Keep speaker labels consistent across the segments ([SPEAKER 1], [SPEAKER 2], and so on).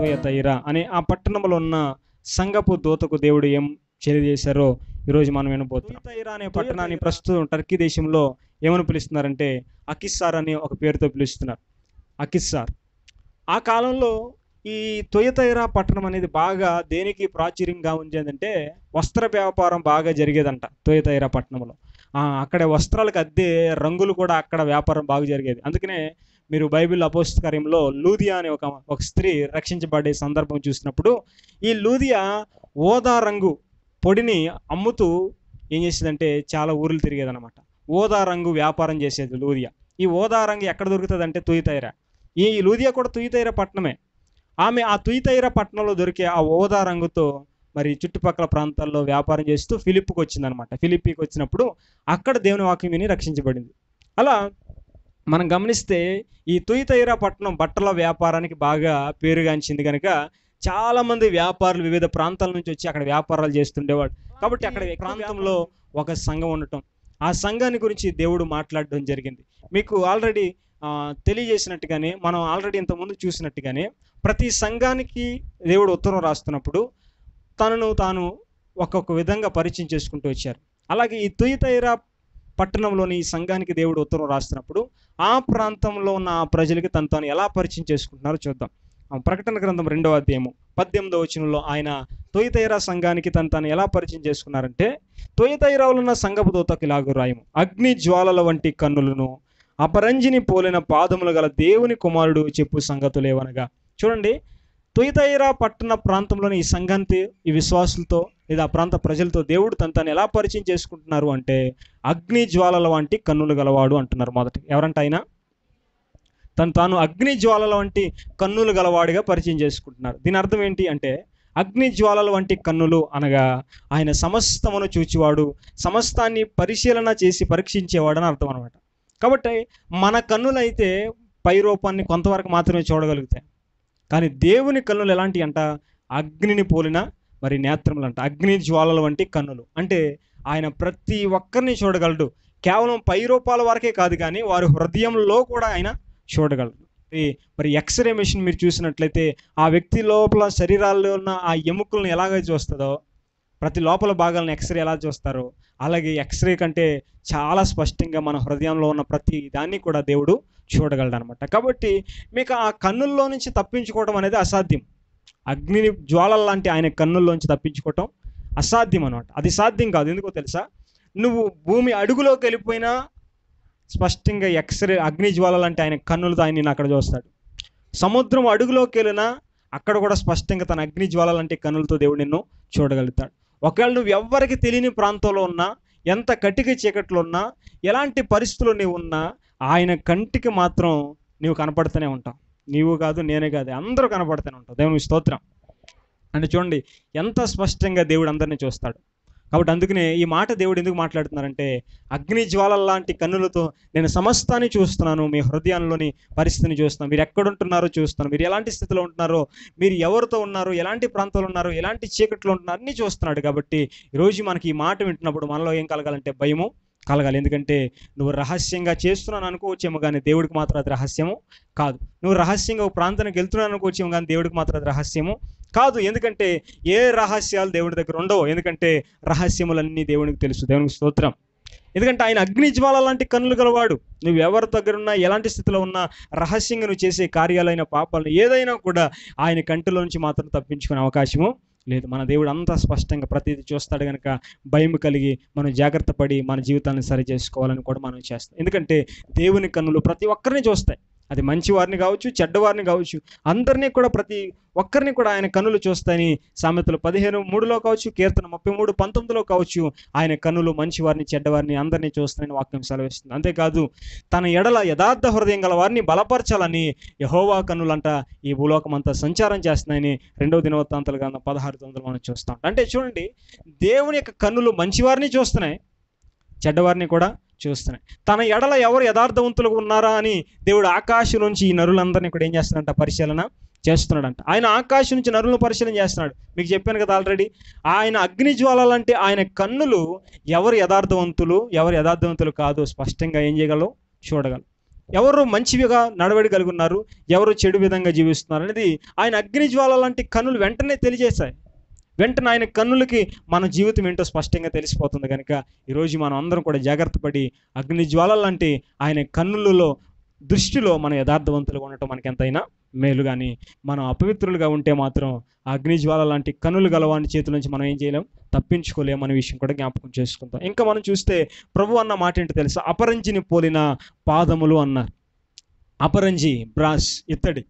[SPEAKER 1] తోయతైరా అనే ఆ పట్టణంలో ఉన్న సంగపు దూతకు దేవుడు ఏం తెలియజేశారో ఈరోజు మనం వినబోతున్నాం తోయతైరా అనే పట్టణాన్ని ప్రస్తుతం టర్కీ దేశంలో ఏమని పిలుస్తున్నారంటే అకిస్సార్ అని ఒక పేరుతో పిలుస్తున్నారు అకిస్సార్ ఆ కాలంలో ఈ తొయతైరా పట్టణం అనేది బాగా దేనికి ప్రాచుర్యంగా ఉండేదంటే వస్త్ర వ్యాపారం బాగా జరిగేదంట తొయతైరా పట్టణంలో ఆ, అక్కడ వస్త్రాలకు అద్దె రంగులు కూడా అక్కడ వ్యాపారం బాగా జరిగేది అందుకనే మీరు బైబిల్ అపోస్తకార్యంలో లూదియా అనే ఒక ఒక స్త్రీ రక్షించబడే సందర్భం చూసినప్పుడు ఈ లూదియా ఓదా రంగు పొడిని అమ్ముతూ ఏం చేసేదంటే చాలా ఊర్లు తిరిగేదన్నమాట ఓదా రంగు వ్యాపారం చేసేది లూదియా ఈ ఓదా రంగు ఎక్కడ దొరుకుతుంది అంటే తుయితైరా ఈ లూదియా కూడా తుయితైరా పట్టణమే ఆమె ఆ తుయితైరా పట్టణంలో దొరికే ఆ ఓదా రంగుతో మరి చుట్టుపక్కల ప్రాంతాల్లో వ్యాపారం చేస్తూ ఫిలిప్కి వచ్చిందనమాట ఫిలిప్పీకి వచ్చినప్పుడు అక్కడ దేవుని వాక్యం విని రక్షించబడింది అలా మనం గమనిస్తే ఈ తుయితైరా పట్టణం బట్టల వ్యాపారానికి బాగా పేరుగాంచింది కనుక చాలా మంది వ్యాపారులు వివిధ ప్రాంతాల నుంచి వచ్చి అక్కడ వ్యాపారాలు చేస్తుండేవాడు కాబట్టి అక్కడ ఈ ప్రాంతంలో ఒక సంఘం ఉండటం ఆ సంఘాన్ని గురించి దేవుడు మాట్లాడడం జరిగింది మీకు ఆల్రెడీ తెలియజేసినట్టుగానే మనం ఆల్రెడీ ఇంతకుముందు చూసినట్టుగానే ప్రతి సంఘానికి దేవుడు ఉత్తరం రాస్తున్నప్పుడు తనను తాను ఒక్కొక్క విధంగా పరిచయం చేసుకుంటూ వచ్చారు అలాగే ఈ తుయితైరా పట్టణంలోని ఈ సంఘానికి దేవుడు ఉత్తరం రాస్తున్నప్పుడు ఆ ప్రాంతంలో ఉన్న ఆ ప్రజలకి తను తాను ఎలా పరిచయం చేసుకుంటున్నారో చూద్దాం ఆ ప్రకటన గ్రంథం రెండవ అధ్యాయము పద్దెనిమిదవ వచనంలో ఆయన తొయితైరా సంఘానికి తను తాను ఎలా పరిచయం చేసుకున్నారంటే తొయితైరాలో ఉన్న సంఘపు దూతకు ఇలాగ రాయము అగ్ని జ్వాలల వంటి కన్నులను అపరంజిని పోలిన పాదములు గల దేవుని కుమారుడు చెప్పు సంగతులేవనగా చూడండి తుయితైరా పట్టణ ప్రాంతంలోని ఈ సంఘాంతి ఈ విశ్వాసులతో లేదా ఆ ప్రాంత ప్రజలతో దేవుడు తను తను ఎలా పరిచయం చేసుకుంటున్నారు అంటే అగ్ని జ్వాలల వంటి కన్నులు గలవాడు అంటున్నారు మొదట ఎవరంట ఆయన తను తాను అగ్ని జ్వాలల వంటి కన్నులు గలవాడిగా పరిచయం చేసుకుంటున్నారు దీని అర్థం ఏంటి అంటే అగ్ని జ్వాలల వంటి కన్నులు అనగా ఆయన సమస్తమును చూచివాడు సమస్తాన్ని పరిశీలన చేసి పరీక్షించేవాడు అని అర్థం అనమాట కాబట్టి మన కన్నులైతే పై రూపాన్ని కొంతవరకు మాత్రమే చూడగలుగుతాయి కానీ దేవుని కన్నులు ఎలాంటి అంట అగ్నిని పోలిన మరి నేత్రములు అంట అగ్ని జ్వాలల వంటి కన్నులు అంటే ఆయన ప్రతి ఒక్కరిని చూడగలడు కేవలం పై రూపాల వరకే కాదు కానీ వారి హృదయంలో కూడా ఆయన చూడగలడు మరి- మరి ఎక్స్రే మెషిన్ మీరు చూసినట్లయితే ఆ వ్యక్తి లోపల శరీరాల్లో ఉన్న ఆ ఎముకలను ఎలాగ చూస్తుందో ప్రతి లోపల భాగాలను ఎక్స్రే ఎలా చూస్తారో అలాగే ఎక్స్రే కంటే చాలా స్పష్టంగా మన హృదయంలో ఉన్న ప్రతి దాన్ని కూడా దేవుడు చూడగలడు అనమాట కాబట్టి మీకు ఆ కన్నుల్లో నుంచి తప్పించుకోవడం అనేది అసాధ్యం అగ్నిని జ్వాలల లాంటి ఆయన కన్నుల్లోంచి తప్పించుకోవటం అసాధ్యం అనమాట అది సాధ్యం కాదు ఎందుకో తెలుసా నువ్వు భూమి అడుగులోకి వెళ్ళిపోయినా స్పష్టంగా ఎక్స్రే అగ్ని జ్వాలలు అంటే ఆయన కన్నులతో ఆయన నిన్ను అక్కడ చూస్తాడు సముద్రం అడుగులోకి వెళ్ళినా అక్కడ కూడా స్పష్టంగా తన అగ్ని జ్వాలలు అంటే కన్నులతో దేవుడు నిన్ను చూడగలుగుతాడు ఒకవేళ నువ్వు ఎవ్వరికి తెలియని ప్రాంతంలో ఉన్నా ఎంత కటిక చీకట్లో ఉన్నా ఎలాంటి పరిస్థితుల్లో నీవు ఉన్నా ఆయన కంటికి మాత్రం నీవు కనపడుతూనే ఉంటావు నీవు కాదు నేనే కాదు అందరూ కనపడుతూనే ఉంటావు దేవునికి స్తోత్రం అంటే చూడండి ఎంత స్పష్టంగా దేవుడు అందరినీ చూస్తాడు కాబట్టి అందుకనే ఈ మాట దేవుడు ఎందుకు మాట్లాడుతున్నారంటే అగ్ని జ్వాలల లాంటి కన్నులతో నేను సమస్తాన్ని చూస్తున్నాను మీ హృదయంలోని పరిస్థితిని చూస్తున్నాను మీరు ఎక్కడుంటున్నారో చూస్తున్నాను మీరు ఎలాంటి స్థితిలో ఉంటున్నారో మీరు ఎవరితో ఉన్నారు ఎలాంటి ప్రాంతంలో ఉన్నారు ఎలాంటి చీకట్లో ఉంటున్నారు అన్నీ చూస్తున్నాడు కాబట్టి ఈరోజు మనకి ఈ మాట వింటున్నప్పుడు మనలో ఏం కలగాలంటే భయము కలగాలి ఎందుకంటే నువ్వు రహస్యంగా చేస్తున్నాను అనుకోవచ్చేమో కానీ దేవుడికి మాత్రం అది రహస్యము కాదు నువ్వు రహస్యంగా ఒక ప్రాంతానికి వెళ్తున్నాను అనుకోవచ్చేమో కానీ దేవుడికి మాత్రం అది రహస్యము కాదు ఎందుకంటే ఏ రహస్యాలు దేవుడి దగ్గర ఉండవు ఎందుకంటే రహస్యములన్నీ దేవునికి తెలుసు దేవునికి స్తోత్రం ఎందుకంటే ఆయన అగ్ని జ్వాల లాంటి కన్నులు గలవాడు నువ్వు ఎవరి దగ్గర ఉన్నా ఎలాంటి స్థితిలో ఉన్నా రహస్యంగా నువ్వు చేసే కార్యాలైన పాపాలను ఏదైనా కూడా ఆయన కంటిలో నుంచి మాత్రం తప్పించుకునే అవకాశము లేదు మన దేవుడు అంత స్పష్టంగా ప్రతిదీ చూస్తాడు కనుక భయం కలిగి మనం జాగ్రత్త పడి మన జీవితాన్ని సరి చేసుకోవాలని కూడా మనం చేస్తాం ఎందుకంటే దేవుని కన్నులు ప్రతి ఒక్కరిని చూస్తాయి అది మంచి వారిని కావచ్చు చెడ్డవారిని కావచ్చు అందరినీ కూడా ప్రతి ఒక్కరిని కూడా ఆయన కన్నులు చూస్తాయని సామెతలు పదిహేను మూడులో కావచ్చు కీర్తన ముప్పై మూడు పంతొమ్మిదిలో కావచ్చు ఆయన కన్నులు మంచి వారిని చెడ్డవారిని అందరినీ చూస్తాయని వాక్యం సెలవిస్తుంది అంతేకాదు తన ఎడల యథార్థ హృదయం గల వారిని బలపరచాలని యహోవా కన్నులంట ఈ భూలోకం అంతా సంచారం చేస్తున్నాయని రెండవ దినవృత్తాంతాలు గ్రంథం పదహారు తొమ్మిదిలో మనం చూస్తాం అంటే చూడండి దేవుని యొక్క కన్నులు మంచివారిని చూస్తున్నాయి చెడ్డవారిని కూడా చూస్తున్నాయి తన ఎడల ఎవరు యథార్థవంతులుగా ఉన్నారా అని దేవుడు ఆకాశం నుంచి ఈ నరులందరినీ కూడా ఏం చేస్తున్నాడంట పరిశీలన చేస్తున్నాడంట ఆయన ఆకాశం నుంచి నరులను పరిశీలన చేస్తున్నాడు మీకు చెప్పాను కదా ఆల్రెడీ ఆయన అగ్ని జ్వాలలంటే ఆయన కన్నులు ఎవరు యథార్థవంతులు ఎవరు యథార్థవంతులు కాదు స్పష్టంగా ఏం చేయగలవు చూడగలవు ఎవరు మంచివిగా నడవడి కలిగి ఉన్నారు ఎవరు చెడు విధంగా జీవిస్తున్నారు అనేది ఆయన అగ్ని జ్వాల లాంటి కన్నులు వెంటనే తెలియజేశాయి వెంటనే ఆయన కన్నులకి మన జీవితం ఏంటో స్పష్టంగా తెలిసిపోతుంది కనుక ఈరోజు మనం అందరం కూడా జాగ్రత్త పడి అగ్ని జ్వాల లాంటి ఆయన కన్నులలో దృష్టిలో మన యథార్థవంతులుగా ఉండటం మనకి ఎంతైనా మేలు కానీ మనం అపవిత్రులుగా ఉంటే మాత్రం ఆ అగ్ని జ్వాల లాంటి కన్నులు గలవాని చేతుల నుంచి మనం ఏం చేయలేం తప్పించుకోలేం అనే విషయం కూడా జ్ఞాపకం చేసుకుంటాం ఇంకా మనం చూస్తే ప్రభు అన్న మాట ఏంటో తెలుసా అపరంజిని పోలిన పాదములు అన్నారు అపరంజి బ్రాస్ ఇత్తడి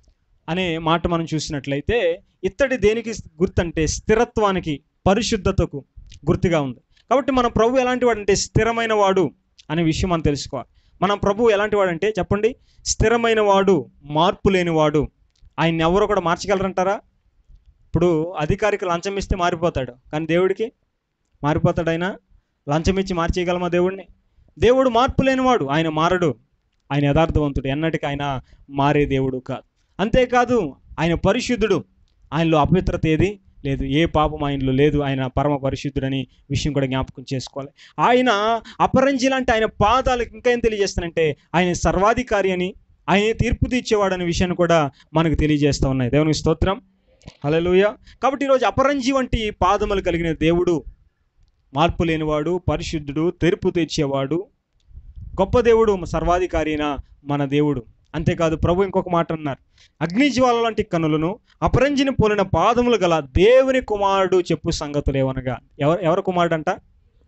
[SPEAKER 1] అనే మాట మనం చూసినట్లయితే ఇత్తడి దేనికి గుర్తంటే స్థిరత్వానికి పరిశుద్ధతకు గుర్తుగా ఉంది కాబట్టి మన ప్రభు ఎలాంటి వాడంటే స్థిరమైన వాడు అనే విషయం మనం తెలుసుకోవాలి మన ప్రభు ఎలాంటి వాడంటే చెప్పండి స్థిరమైన వాడు మార్పు లేనివాడు ఆయన ఎవరో కూడా మార్చగలరంటారా ఇప్పుడు అధికారికి లంచం ఇస్తే మారిపోతాడు కానీ దేవుడికి మారిపోతాడు ఆయన లంచం ఇచ్చి మార్చేయగలమా దేవుడిని దేవుడు మార్పు లేనివాడు ఆయన మారడు ఆయన యథార్థవంతుడు ఎన్నటికీ ఆయన మారే దేవుడు కాదు అంతేకాదు ఆయన పరిశుద్ధుడు ఆయనలో అపవిత్రత ఏది లేదు ఏ పాపం ఆయనలో లేదు ఆయన పరమ పరిశుద్ధుడని విషయం కూడా జ్ఞాపకం చేసుకోవాలి ఆయన అపరంజి లాంటి ఆయన పాదాలకు ఇంకా ఏం తెలియజేస్తానంటే ఆయన సర్వాధికారి అని ఆయన తీర్పు తీర్చేవాడు అనే విషయాన్ని కూడా మనకు తెలియజేస్తూ ఉన్నాయి దేవునికి స్తోత్రం హల్లెలూయా కాబట్టి ఈరోజు అపరంజి వంటి పాదములు కలిగిన దేవుడు మార్పు లేనివాడు పరిశుద్ధుడు తెరుపు తెచ్చేవాడు గొప్ప దేవుడు సర్వాధికారి అయిన మన దేవుడు అంతేకాదు ప్రభు ఇంకొక మాట అన్నారు అగ్నిజ్వాల లాంటి కనులను అపరంజిని పోలిన పాదములు గల దేవుని కుమారుడు చెప్పు సంగతులు ఏమనగా ఎవరు ఎవరి కుమారుడు అంట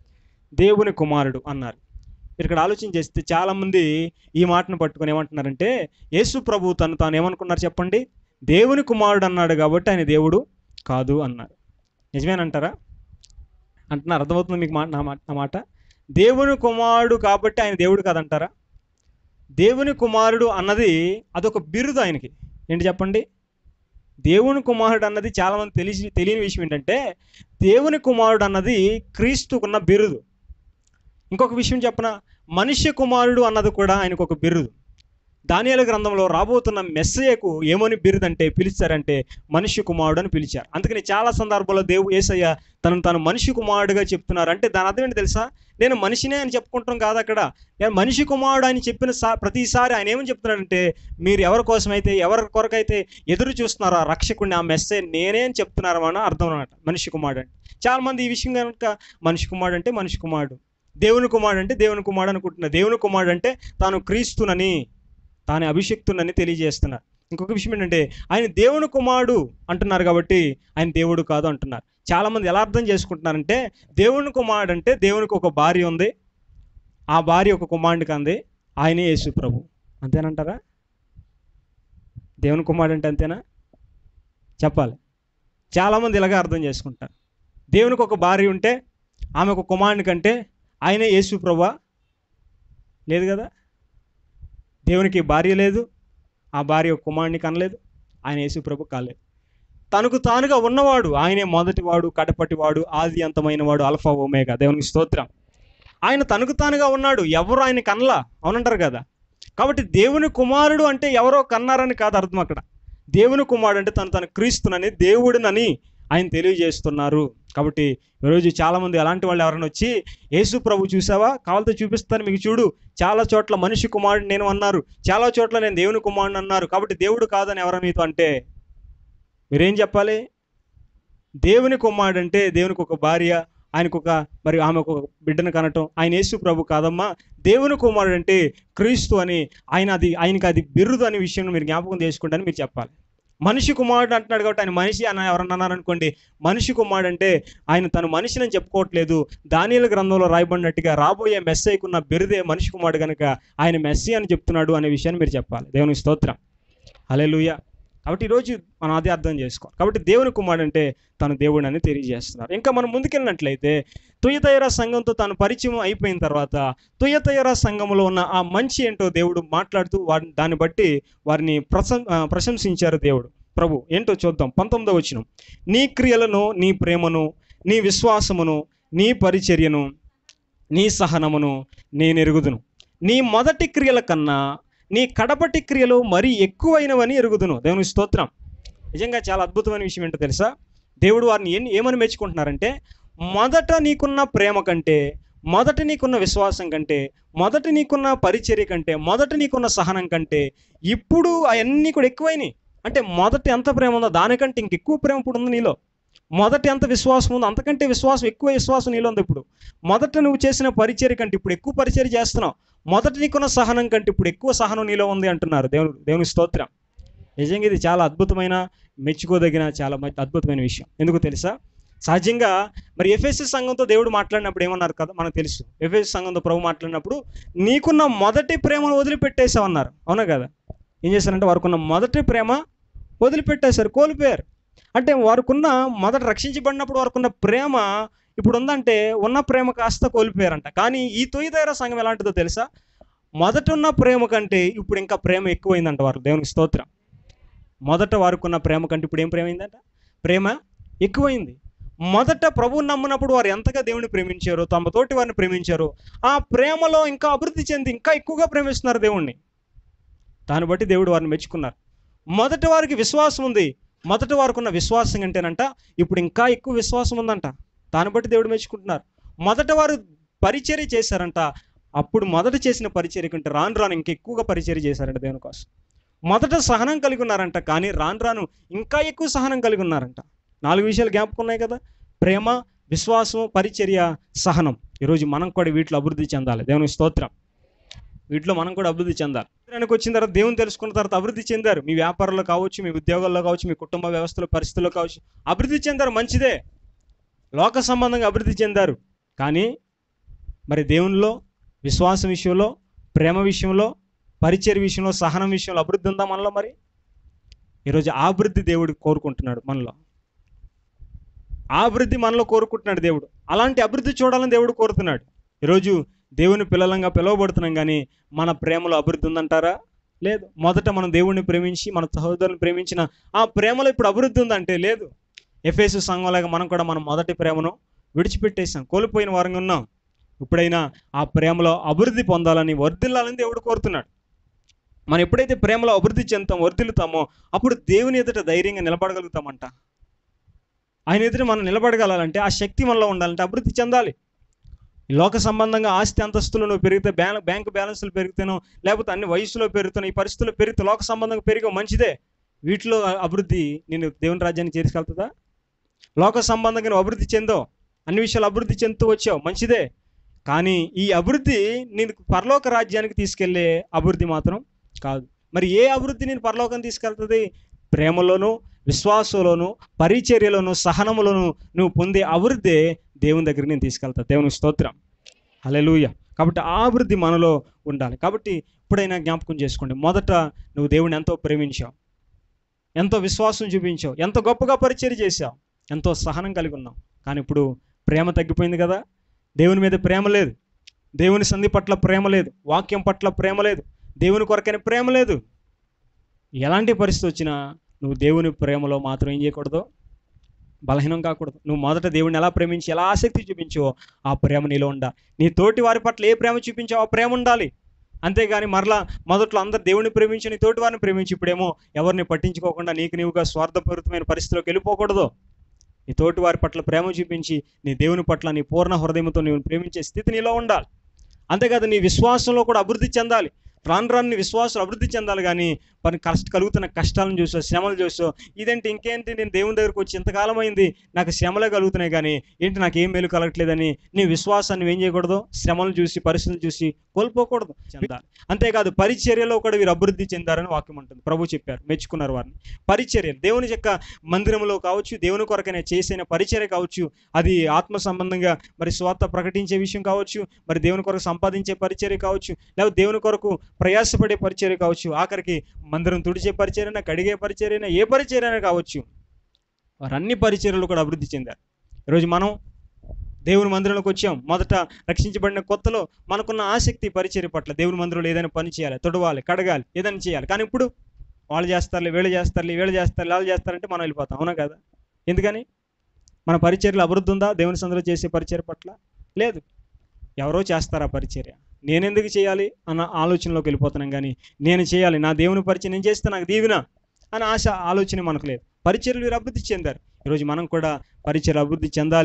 [SPEAKER 1] దేవుని కుమారుడు అన్నారు మీరు ఇక్కడ ఆలోచన చేస్తే చాలామంది ఈ మాటను పట్టుకొని ఏమంటున్నారంటే యేసు ప్రభు తను తాను ఏమనుకున్నారు చెప్పండి దేవుని కుమారుడు అన్నాడు కాబట్టి ఆయన దేవుడు కాదు అన్నారు నిజమేనంటారా అంటున్నారు అర్థమవుతుంది మీకు మాట నా మాట నా మాట దేవుని కుమారుడు కాబట్టి ఆయన దేవుడు కాదంటారా దేవుని కుమారుడు అన్నది అదొక బిరుదు ఆయనకి ఏంటి చెప్పండి దేవుని కుమారుడు అన్నది చాలామంది తెలిసి తెలియని విషయం ఏంటంటే దేవుని కుమారుడు అన్నది క్రీస్తుకున్న బిరుదు ఇంకొక విషయం చెప్పన మనుష్య కుమారుడు అన్నది కూడా ఆయనకు ఒక బిరుదు దానియాల గ్రంథంలో రాబోతున్న మెస్సయ్యకు ఏమని బిరుదంటే పిలిచారంటే మనుష్య కుమారుడు అని పిలిచారు అందుకని చాలా సందర్భాల్లో దేవు ఏసయ్య తనను తాను మనిషి కుమారుడుగా చెప్తున్నారు అంటే దాని అర్థం ఏంటి తెలుసా నేను మనిషినే అని చెప్పుకుంటాం కాదు అక్కడ నేను మనిషి కుమారుడు అని చెప్పిన సా ప్రతిసారి ఆయన ఏమని చెప్తున్నాడంటే మీరు ఎవరి కోసమైతే ఎవరి కొరకైతే ఎదురు చూస్తున్నారో ఆ రక్షకుడిని ఆ మెస్సే నేనే అని చెప్తున్నారు అని అర్థం అనమాట మనిషి కుమారుడు అంటే చాలా మంది ఈ విషయం కనుక మనిషి కుమారుడు అంటే మనిషి కుమారుడు దేవుని కుమారుడు అంటే దేవుని కుమారుడు అనుకుంటున్నారు దేవుని కుమారుడు అంటే తాను క్రీస్తునని తాను అభిషక్తునని తెలియజేస్తున్నారు ఇంకొక విషయం ఏంటంటే ఆయన దేవుని కుమారుడు అంటున్నారు కాబట్టి ఆయన దేవుడు కాదు అంటున్నారు చాలామంది ఎలా అర్థం చేసుకుంటున్నారంటే దేవుని కుమారుడు అంటే దేవునికి ఒక భార్య ఉంది ఆ భార్య ఒక కుమారుడికి అంది ఆయనే యేసు ప్రభు అంతేనంటారా దేవుని కుమారుడు అంటే అంతేనా చెప్పాలి చాలామంది ఇలాగే అర్థం చేసుకుంటారు దేవునికి ఒక భార్య ఉంటే ఆమె ఒక కుమారుని కంటే ఆయనే యేసు ప్రభా లేదు కదా దేవునికి భార్య లేదు ఆ భార్య ఒక కుమారుని కనలేదు ఆయన యేసు ప్రభు కాలేదు తనకు తానుగా ఉన్నవాడు ఆయనే మొదటివాడు కడపటివాడు ఆది అంతమైన వాడు అల్ఫా ఓమేగా దేవునికి స్తోత్రం ఆయన తనకు తానుగా ఉన్నాడు ఎవరు ఆయన కనలా అవునంటారు కదా కాబట్టి దేవుని కుమారుడు అంటే ఎవరో కన్నారని కాదు అర్థం అక్కడ దేవుని కుమారుడు అంటే తను తను క్రీస్తునని దేవుడినని ఆయన తెలియజేస్తున్నారు కాబట్టి ఈరోజు చాలామంది అలాంటి వాళ్ళు ఎవరైనా వచ్చి యేసు ప్రభు చూసావా కావాలతో చూపిస్తాను మీకు చూడు చాలా చోట్ల మనిషి కుమారుడు నేను అన్నారు చాలా చోట్ల నేను దేవుని కుమారుడు అన్నారు కాబట్టి దేవుడు కాదని ఎవరైనా మీతో అంటే మీరేం చెప్పాలి దేవుని కుమారుడు అంటే దేవునికి ఒక భార్య ఆయనకు ఒక మరి ఆమెకు ఒక బిడ్డను కనటం ఆయన యేసు ప్రభు కాదమ్మా దేవుని కుమారుడు అంటే క్రీస్తు అని ఆయన అది ఆయనకి అది బిరుదు అనే విషయం మీరు జ్ఞాపకం చేసుకుంటారని మీరు చెప్పాలి మనిషి కుమారుడు అంటున్నాడు కాబట్టి ఆయన మనిషి అని ఎవరన్నా అన్నారనుకోండి మనిషి కుమారుడు అంటే ఆయన తను మనిషిని అని చెప్పుకోవట్లేదు దానిల గ్రంథంలో రాయబడినట్టుగా రాబోయే మెస్సైకున్న బిరుదే మనిషి కుమారుడు కనుక ఆయన మెస్సీ అని చెప్తున్నాడు అనే విషయాన్ని మీరు చెప్పాలి దేవునికి స్తోత్రం హల్లెలూయా కాబట్టి ఈరోజు మనం అదే అర్థం చేసుకోవాలి కాబట్టి దేవుని కుమారుడు అంటే తను దేవుడు అని తెలియజేస్తున్నారు ఇంకా మనం ముందుకెళ్ళినట్లయితే తుయతయరా సంఘంతో తాను పరిచయం అయిపోయిన తర్వాత తుయతయరా సంఘంలో ఉన్న ఆ మంచి ఏంటో దేవుడు మాట్లాడుతూ వారిని దాన్ని బట్టి వారిని ప్రశం ఆ, ప్రశంసించారు దేవుడు ప్రభు ఏంటో చూద్దాం పంతొమ్మిదో వచ్చిన నీ క్రియలను నీ ప్రేమను నీ విశ్వాసమును నీ పరిచర్యను నీ సహనమును నేను ఎరుగుదును నీ మొదటి క్రియల కన్నా నీ కడపటి క్రియలు మరీ ఎక్కువైనవని ఎరుగుదును దేవుని స్తోత్రం నిజంగా చాలా అద్భుతమైన విషయం ఏంటో తెలుసా దేవుడు వారిని ఏం ఏమని మెచ్చుకుంటున్నారంటే మొదట నీకున్న ప్రేమ కంటే మొదట నీకున్న విశ్వాసం కంటే మొదట నీకున్న పరిచర్య కంటే మొదట నీకున్న సహనం కంటే ఇప్పుడు అవన్నీ కూడా ఎక్కువైనాయి అంటే మొదట ఎంత ప్రేమ ఉందో దానికంటే ఇంక ఎక్కువ ప్రేమ ఇప్పుడు ఉంది నీలో మొదట ఎంత విశ్వాసం ఉందో అంతకంటే విశ్వాసం ఎక్కువ విశ్వాసం నీలో ఉంది ఇప్పుడు మొదట నువ్వు చేసిన పరిచర్య కంటే ఇప్పుడు ఎక్కువ పరిచర్య చేస్తున్నావు మొదట నీకున్న సహనం కంటే ఇప్పుడు ఎక్కువ సహనం నీలో ఉంది అంటున్నారు దేవుని దేవుని స్తోత్రం నిజంగా ఇది చాలా అద్భుతమైన మెచ్చుకోదగిన చాలా మంచి అద్భుతమైన విషయం ఎందుకు తెలుసా సహజంగా మరి ఎఫ్ఎస్సి సంఘంతో దేవుడు మాట్లాడినప్పుడు ఏమన్నారు కదా మనకు తెలుసు ఎఫ్ఎస్సి సంఘంతో ప్రభు మాట్లాడినప్పుడు నీకున్న మొదటి ప్రేమను వదిలిపెట్టేసావన్నారు అవునా కదా ఏం చేశారంటే వారికున్న మొదటి ప్రేమ వదిలిపెట్టేశారు కోల్పోయారు అంటే వారికున్న మొదట రక్షించబడినప్పుడు వారికున్న ప్రేమ ఇప్పుడు ఉందంటే ఉన్న ప్రేమ కాస్త కోల్పోయారంట కానీ ఈ తొయ్యిదైర సంఘం ఎలాంటిదో తెలుసా మొదట ఉన్న ప్రేమ కంటే ఇప్పుడు ఇంకా ప్రేమ ఎక్కువైందంట వారు దేవునికి స్తోత్రం మొదట వారికున్న ప్రేమ కంటే ఇప్పుడు ఏం ప్రేమ అయిందంట ప్రేమ ఎక్కువైంది మొదట ప్రభువు నమ్మినప్పుడు వారు ఎంతగా దేవుని ప్రేమించారో తమ తోటి వారిని ప్రేమించారో ఆ ప్రేమలో ఇంకా అభివృద్ధి చెంది ఇంకా ఎక్కువగా ప్రేమిస్తున్నారు దేవుణ్ణి దాన్ని బట్టి దేవుడు వారిని మెచ్చుకున్నారు మొదట వారికి విశ్వాసం ఉంది మొదట వారికి ఉన్న విశ్వాసం అంటేనంట ఇప్పుడు ఇంకా ఎక్కువ విశ్వాసం ఉందంట దాన్ని బట్టి దేవుడు మెచ్చుకుంటున్నారు మొదట వారు పరిచర్య చేశారంట అప్పుడు మొదట చేసిన పరిచర్య కంటే రాను రాను ఇంకా ఎక్కువగా పరిచర్య చేశారంట దేవుని కోసం మొదట సహనం కలిగి ఉన్నారంట కానీ రాను రాను ఇంకా ఎక్కువ సహనం కలిగి ఉన్నారంట నాలుగు విషయాలు జ్ఞాపకం ఉన్నాయి కదా ప్రేమ విశ్వాసం పరిచర్య సహనం ఈరోజు మనం కూడా వీటిలో అభివృద్ధి చెందాలి దేవుని స్తోత్రం వీటిలో మనం కూడా అభివృద్ధి చెందాలి మందిరానికి వచ్చిన తర్వాత దేవుని తెలుసుకున్న తర్వాత అభివృద్ధి చెందారు మీ వ్యాపారంలో కావచ్చు మీ ఉద్యోగాల్లో కావచ్చు మీ కుటుంబ వ్యవస్థలో పరిస్థితుల్లో కావచ్చు అభివృద్ధి చెందారు మంచిదే లోక సంబంధంగా అభివృద్ధి చెందారు కానీ మరి దేవునిలో విశ్వాసం విషయంలో ప్రేమ విషయంలో పరిచయ విషయంలో సహనం విషయంలో అభివృద్ధి ఉందా మనలో మరి ఈరోజు ఆ అభివృద్ధి దేవుడు కోరుకుంటున్నాడు మనలో ఆ అభివృద్ధి మనలో కోరుకుంటున్నాడు దేవుడు అలాంటి అభివృద్ధి చూడాలని దేవుడు కోరుతున్నాడు ఈరోజు దేవుని పిల్లలంగా పిలువబడుతున్నాం కానీ మన ప్రేమలో అభివృద్ధి ఉందంటారా లేదు మొదట మనం దేవుడిని ప్రేమించి మన సహోదరుని ప్రేమించిన ఆ ప్రేమలో ఇప్పుడు అభివృద్ధి ఉందంటే లేదు ఎఫ్ఎస్ సంఘంలాగా మనం కూడా మన మొదటి ప్రేమను విడిచిపెట్టేసాం కోల్పోయిన వారంగా ఉన్నాం ఇప్పుడైనా ఆ ప్రేమలో అభివృద్ధి పొందాలని వర్ధిల్లాలని దేవుడు కోరుతున్నాడు మనం ఎప్పుడైతే ప్రేమలో అభివృద్ధి చెందుతాం వర్ధిల్లుతామో అప్పుడు దేవుని ఎదుట ధైర్యంగా నిలబడగలుగుతామంట ఆయన ఎదుట మనం నిలబడగలాలంటే ఆ శక్తి మనలో ఉండాలంటే అభివృద్ధి చెందాలి ఈ లోక సంబంధంగా ఆస్తి అంతస్తులు నువ్వు పెరిగితే బ్యాంక్ బ్యాంకు బ్యాలెన్స్లు పెరుగుతాను లేకపోతే అన్ని వయసులో పెరుగుతాను ఈ పరిస్థితుల్లో పెరిగితే లోక సంబంధంగా పెరిగే మంచిదే వీటిలో అభివృద్ధి నేను దేవుని రాజ్యానికి చేర్చుకెళ్తుందా లోక సంబంధంగా నువ్వు అభివృద్ధి చెందో అన్ని విషయాలు అభివృద్ధి చెందుతూ వచ్చావు మంచిదే కానీ ఈ అభివృద్ధి నేను పరలోక రాజ్యానికి తీసుకెళ్లే అభివృద్ధి మాత్రం కాదు మరి ఏ అభివృద్ధి నేను పరలోకం తీసుకెళ్తుంది ప్రేమలోను విశ్వాసంలోను పరిచర్యలోను సహనములోను నువ్వు పొందే అభివృద్ధి దేవుని దగ్గరికి నేను తీసుకెళ్తా దేవుని స్తోత్రం హల్లెలూయ కాబట్టి ఆ అభివృద్ధి మనలో ఉండాలి కాబట్టి ఇప్పుడైనా జ్ఞాపకం చేసుకోండి మొదట నువ్వు దేవుని ఎంతో ప్రేమించావు ఎంతో విశ్వాసం చూపించావు ఎంతో గొప్పగా పరిచయం చేశావు ఎంతో సహనం కలిగి ఉన్నావు కానీ ఇప్పుడు ప్రేమ తగ్గిపోయింది కదా దేవుని మీద ప్రేమ లేదు దేవుని సంధి పట్ల ప్రేమ లేదు వాక్యం పట్ల ప్రేమ లేదు దేవుని కొరకైన ప్రేమ లేదు ఎలాంటి పరిస్థితి వచ్చినా నువ్వు దేవుని ప్రేమలో మాత్రం ఏం చేయకూడదు బలహీనం కాకూడదు నువ్వు మొదట దేవుడిని ఎలా ప్రేమించి ఎలా ఆసక్తి చూపించావో ఆ ప్రేమ నీలో ఉండాలి నీ తోటి వారి పట్ల ఏ ప్రేమ చూపించావో ఆ ప్రేమ ఉండాలి అంతేగాని మరలా మొదట్లో అందరు దేవుని ప్రేమించి నీ తోటి వారిని ప్రేమించి ఇప్పుడేమో ఎవరిని పట్టించుకోకుండా నీకు నీవుగా స్వార్థపూరితమైన పరిస్థితిలోకి వెళ్ళిపోకూడదు నీ తోటి వారి పట్ల ప్రేమ చూపించి నీ దేవుని పట్ల నీ పూర్ణ హృదయంతో నీవు ప్రేమించే స్థితి నీలో ఉండాలి అంతేకాదు నీ విశ్వాసంలో కూడా అభివృద్ధి చెందాలి రాను రాను నీ విశ్వాసం అభివృద్ధి చెందాలి కానీ పని కష్ట కలుగుతున్న కష్టాలను చూసో శ్రమలు చూసో ఇదేంటి ఇంకేంటి నేను దేవుని దగ్గరకు వచ్చి ఇంతకాలం అయింది నాకు శ్రమలే కలుగుతున్నాయి కానీ ఏంటి నాకు ఏం మేలు కలగట్లేదని నీ విశ్వాసాన్ని నువ్వు ఏం చేయకూడదు శ్రమలు చూసి పరిస్థితులు చూసి కోల్పోకూడదు చెందాలి అంతేకాదు పరిచర్యలో కూడా వీరు అభివృద్ధి చెందారని వాక్యం ఉంటుంది ప్రభు చెప్పారు మెచ్చుకున్నారు వారిని పరిచర్యలు దేవుని యొక్క మందిరంలో కావచ్చు దేవుని కొరకనే చేసిన పరిచర్య కావచ్చు అది ఆత్మ సంబంధంగా మరి స్వార్థ ప్రకటించే విషయం కావచ్చు మరి దేవుని కొరకు సంపాదించే పరిచర్య కావచ్చు లేకపోతే దేవుని కొరకు ప్రయాసపడే పరిచర్య కావచ్చు ఆఖరికి మందిరం తుడిచే పరిచర్యన కడిగే పరిచర్యన ఏ పరిచర్యన కావచ్చు వారు అన్ని పరిచర్యలు కూడా అభివృద్ధి చెందారు ఈరోజు మనం దేవుని మందిరంలోకి వచ్చాం మొదట రక్షించబడిన కొత్తలో మనకున్న ఆసక్తి పరిచర్య పట్ల దేవుని మందిరంలో ఏదైనా పని చేయాలి తొడవాలి కడగాలి ఏదైనా చేయాలి కానీ ఇప్పుడు వాళ్ళు చేస్తారులే వీళ్ళు చేస్తారులే వీళ్ళు చేస్తారు వాళ్ళు చేస్తారంటే మనం వెళ్ళిపోతాం అవునా కదా ఎందుకని మన పరిచర్యలు అభివృద్ధి ఉందా దేవుని సందులో చేసే పరిచర్య పట్ల లేదు ఎవరో చేస్తారు ఆ పరిచర్య నేను ఎందుకు చేయాలి అన్న ఆలోచనలోకి వెళ్ళిపోతున్నాం కానీ నేను చేయాలి నా దేవుని పరిచయం నేను చేస్తే నాకు దీవెన అనే ఆశ ఆలోచన మనకు లేదు పరిచర్యలు వీరు అభివృద్ధి చెందారు ఈరోజు మనం కూడా పరిచర్యలు అభివృద్ధి చెందాలి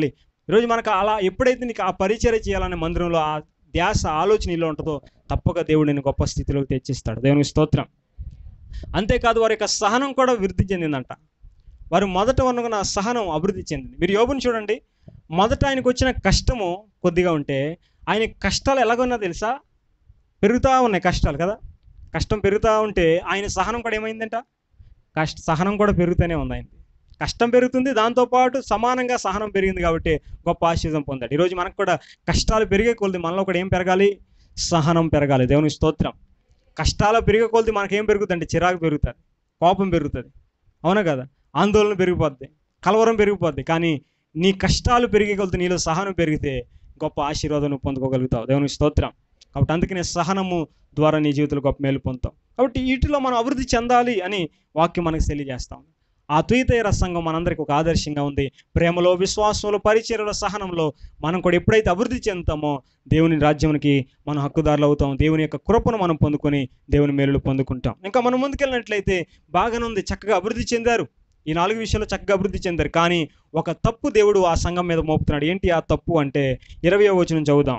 [SPEAKER 1] ఈరోజు మనకు అలా ఎప్పుడైతే నీకు ఆ పరిచయం చేయాలనే మందిరంలో ఆ ధ్యాస ఆలోచన ఇలా ఉంటుందో తప్పక దేవుడు నేను గొప్ప స్థితిలోకి తెచ్చిస్తాడు దేవునికి స్తోత్రం అంతేకాదు వారి యొక్క సహనం కూడా వృద్ధి చెందిందంట వారు మొదట ఉన్న సహనం అభివృద్ధి చెందింది మీరు యోబుని చూడండి మొదట ఆయనకు వచ్చిన కష్టము కొద్దిగా ఉంటే ఆయన కష్టాలు ఎలాగొన్నా తెలుసా పెరుగుతూ ఉన్నాయి కష్టాలు కదా కష్టం పెరుగుతూ ఉంటే ఆయన సహనం కూడా ఏమైందంట కష్ట సహనం కూడా పెరుగుతూనే ఉంది ఆయన కష్టం పెరుగుతుంది దాంతోపాటు సమానంగా సహనం పెరిగింది కాబట్టి గొప్ప ఆశీర్వాదం పొందాడు ఈరోజు మనకు కూడా కష్టాలు పెరిగే కొలది మనలో కూడా ఏం పెరగాలి సహనం పెరగాలి దేవుని స్తోత్రం కష్టాలు పెరిగే కొలది మనకేం పెరుగుతుందంటే చిరాకు పెరుగుతుంది కోపం పెరుగుతుంది అవునా కదా ఆందోళన పెరిగిపోద్ది కలవరం పెరిగిపోద్ది కానీ నీ కష్టాలు పెరిగే కొలది నీలో సహనం పెరిగితే గొప్ప ఆశీర్వాదం నువ్వు పొందుకోగలుగుతావు దేవుని స్తోత్రం కాబట్టి అందుకనే సహనము ద్వారా నీ జీవితంలో గొప్ప మేలు పొందుతావు కాబట్టి వీటిలో మనం అభివృద్ధి చెందాలి అని వాక్యం మనకు తెలియజేస్తాం ఆ తుయితైర సంఘం మనందరికీ ఒక ఆదర్శంగా ఉంది ప్రేమలో విశ్వాసంలో పరిచర్యలో సహనంలో మనం కూడా ఎప్పుడైతే అభివృద్ధి చెందుతామో దేవుని రాజ్యానికి మనం హక్కుదారులు అవుతాం దేవుని యొక్క కృపను మనం పొందుకొని దేవుని మేలులు పొందుకుంటాం ఇంకా మనం ముందుకెళ్ళినట్లయితే బాగానే ఉంది చక్కగా అభివృద్ధి చెందారు ఈ నాలుగు విషయాల్లో చక్కగా అభివృద్ధి చెందారు కానీ ఒక తప్పు దేవుడు ఆ సంఘం మీద మోపుతున్నాడు ఏంటి ఆ తప్పు అంటే ఇరవై వచనం చదువుదాం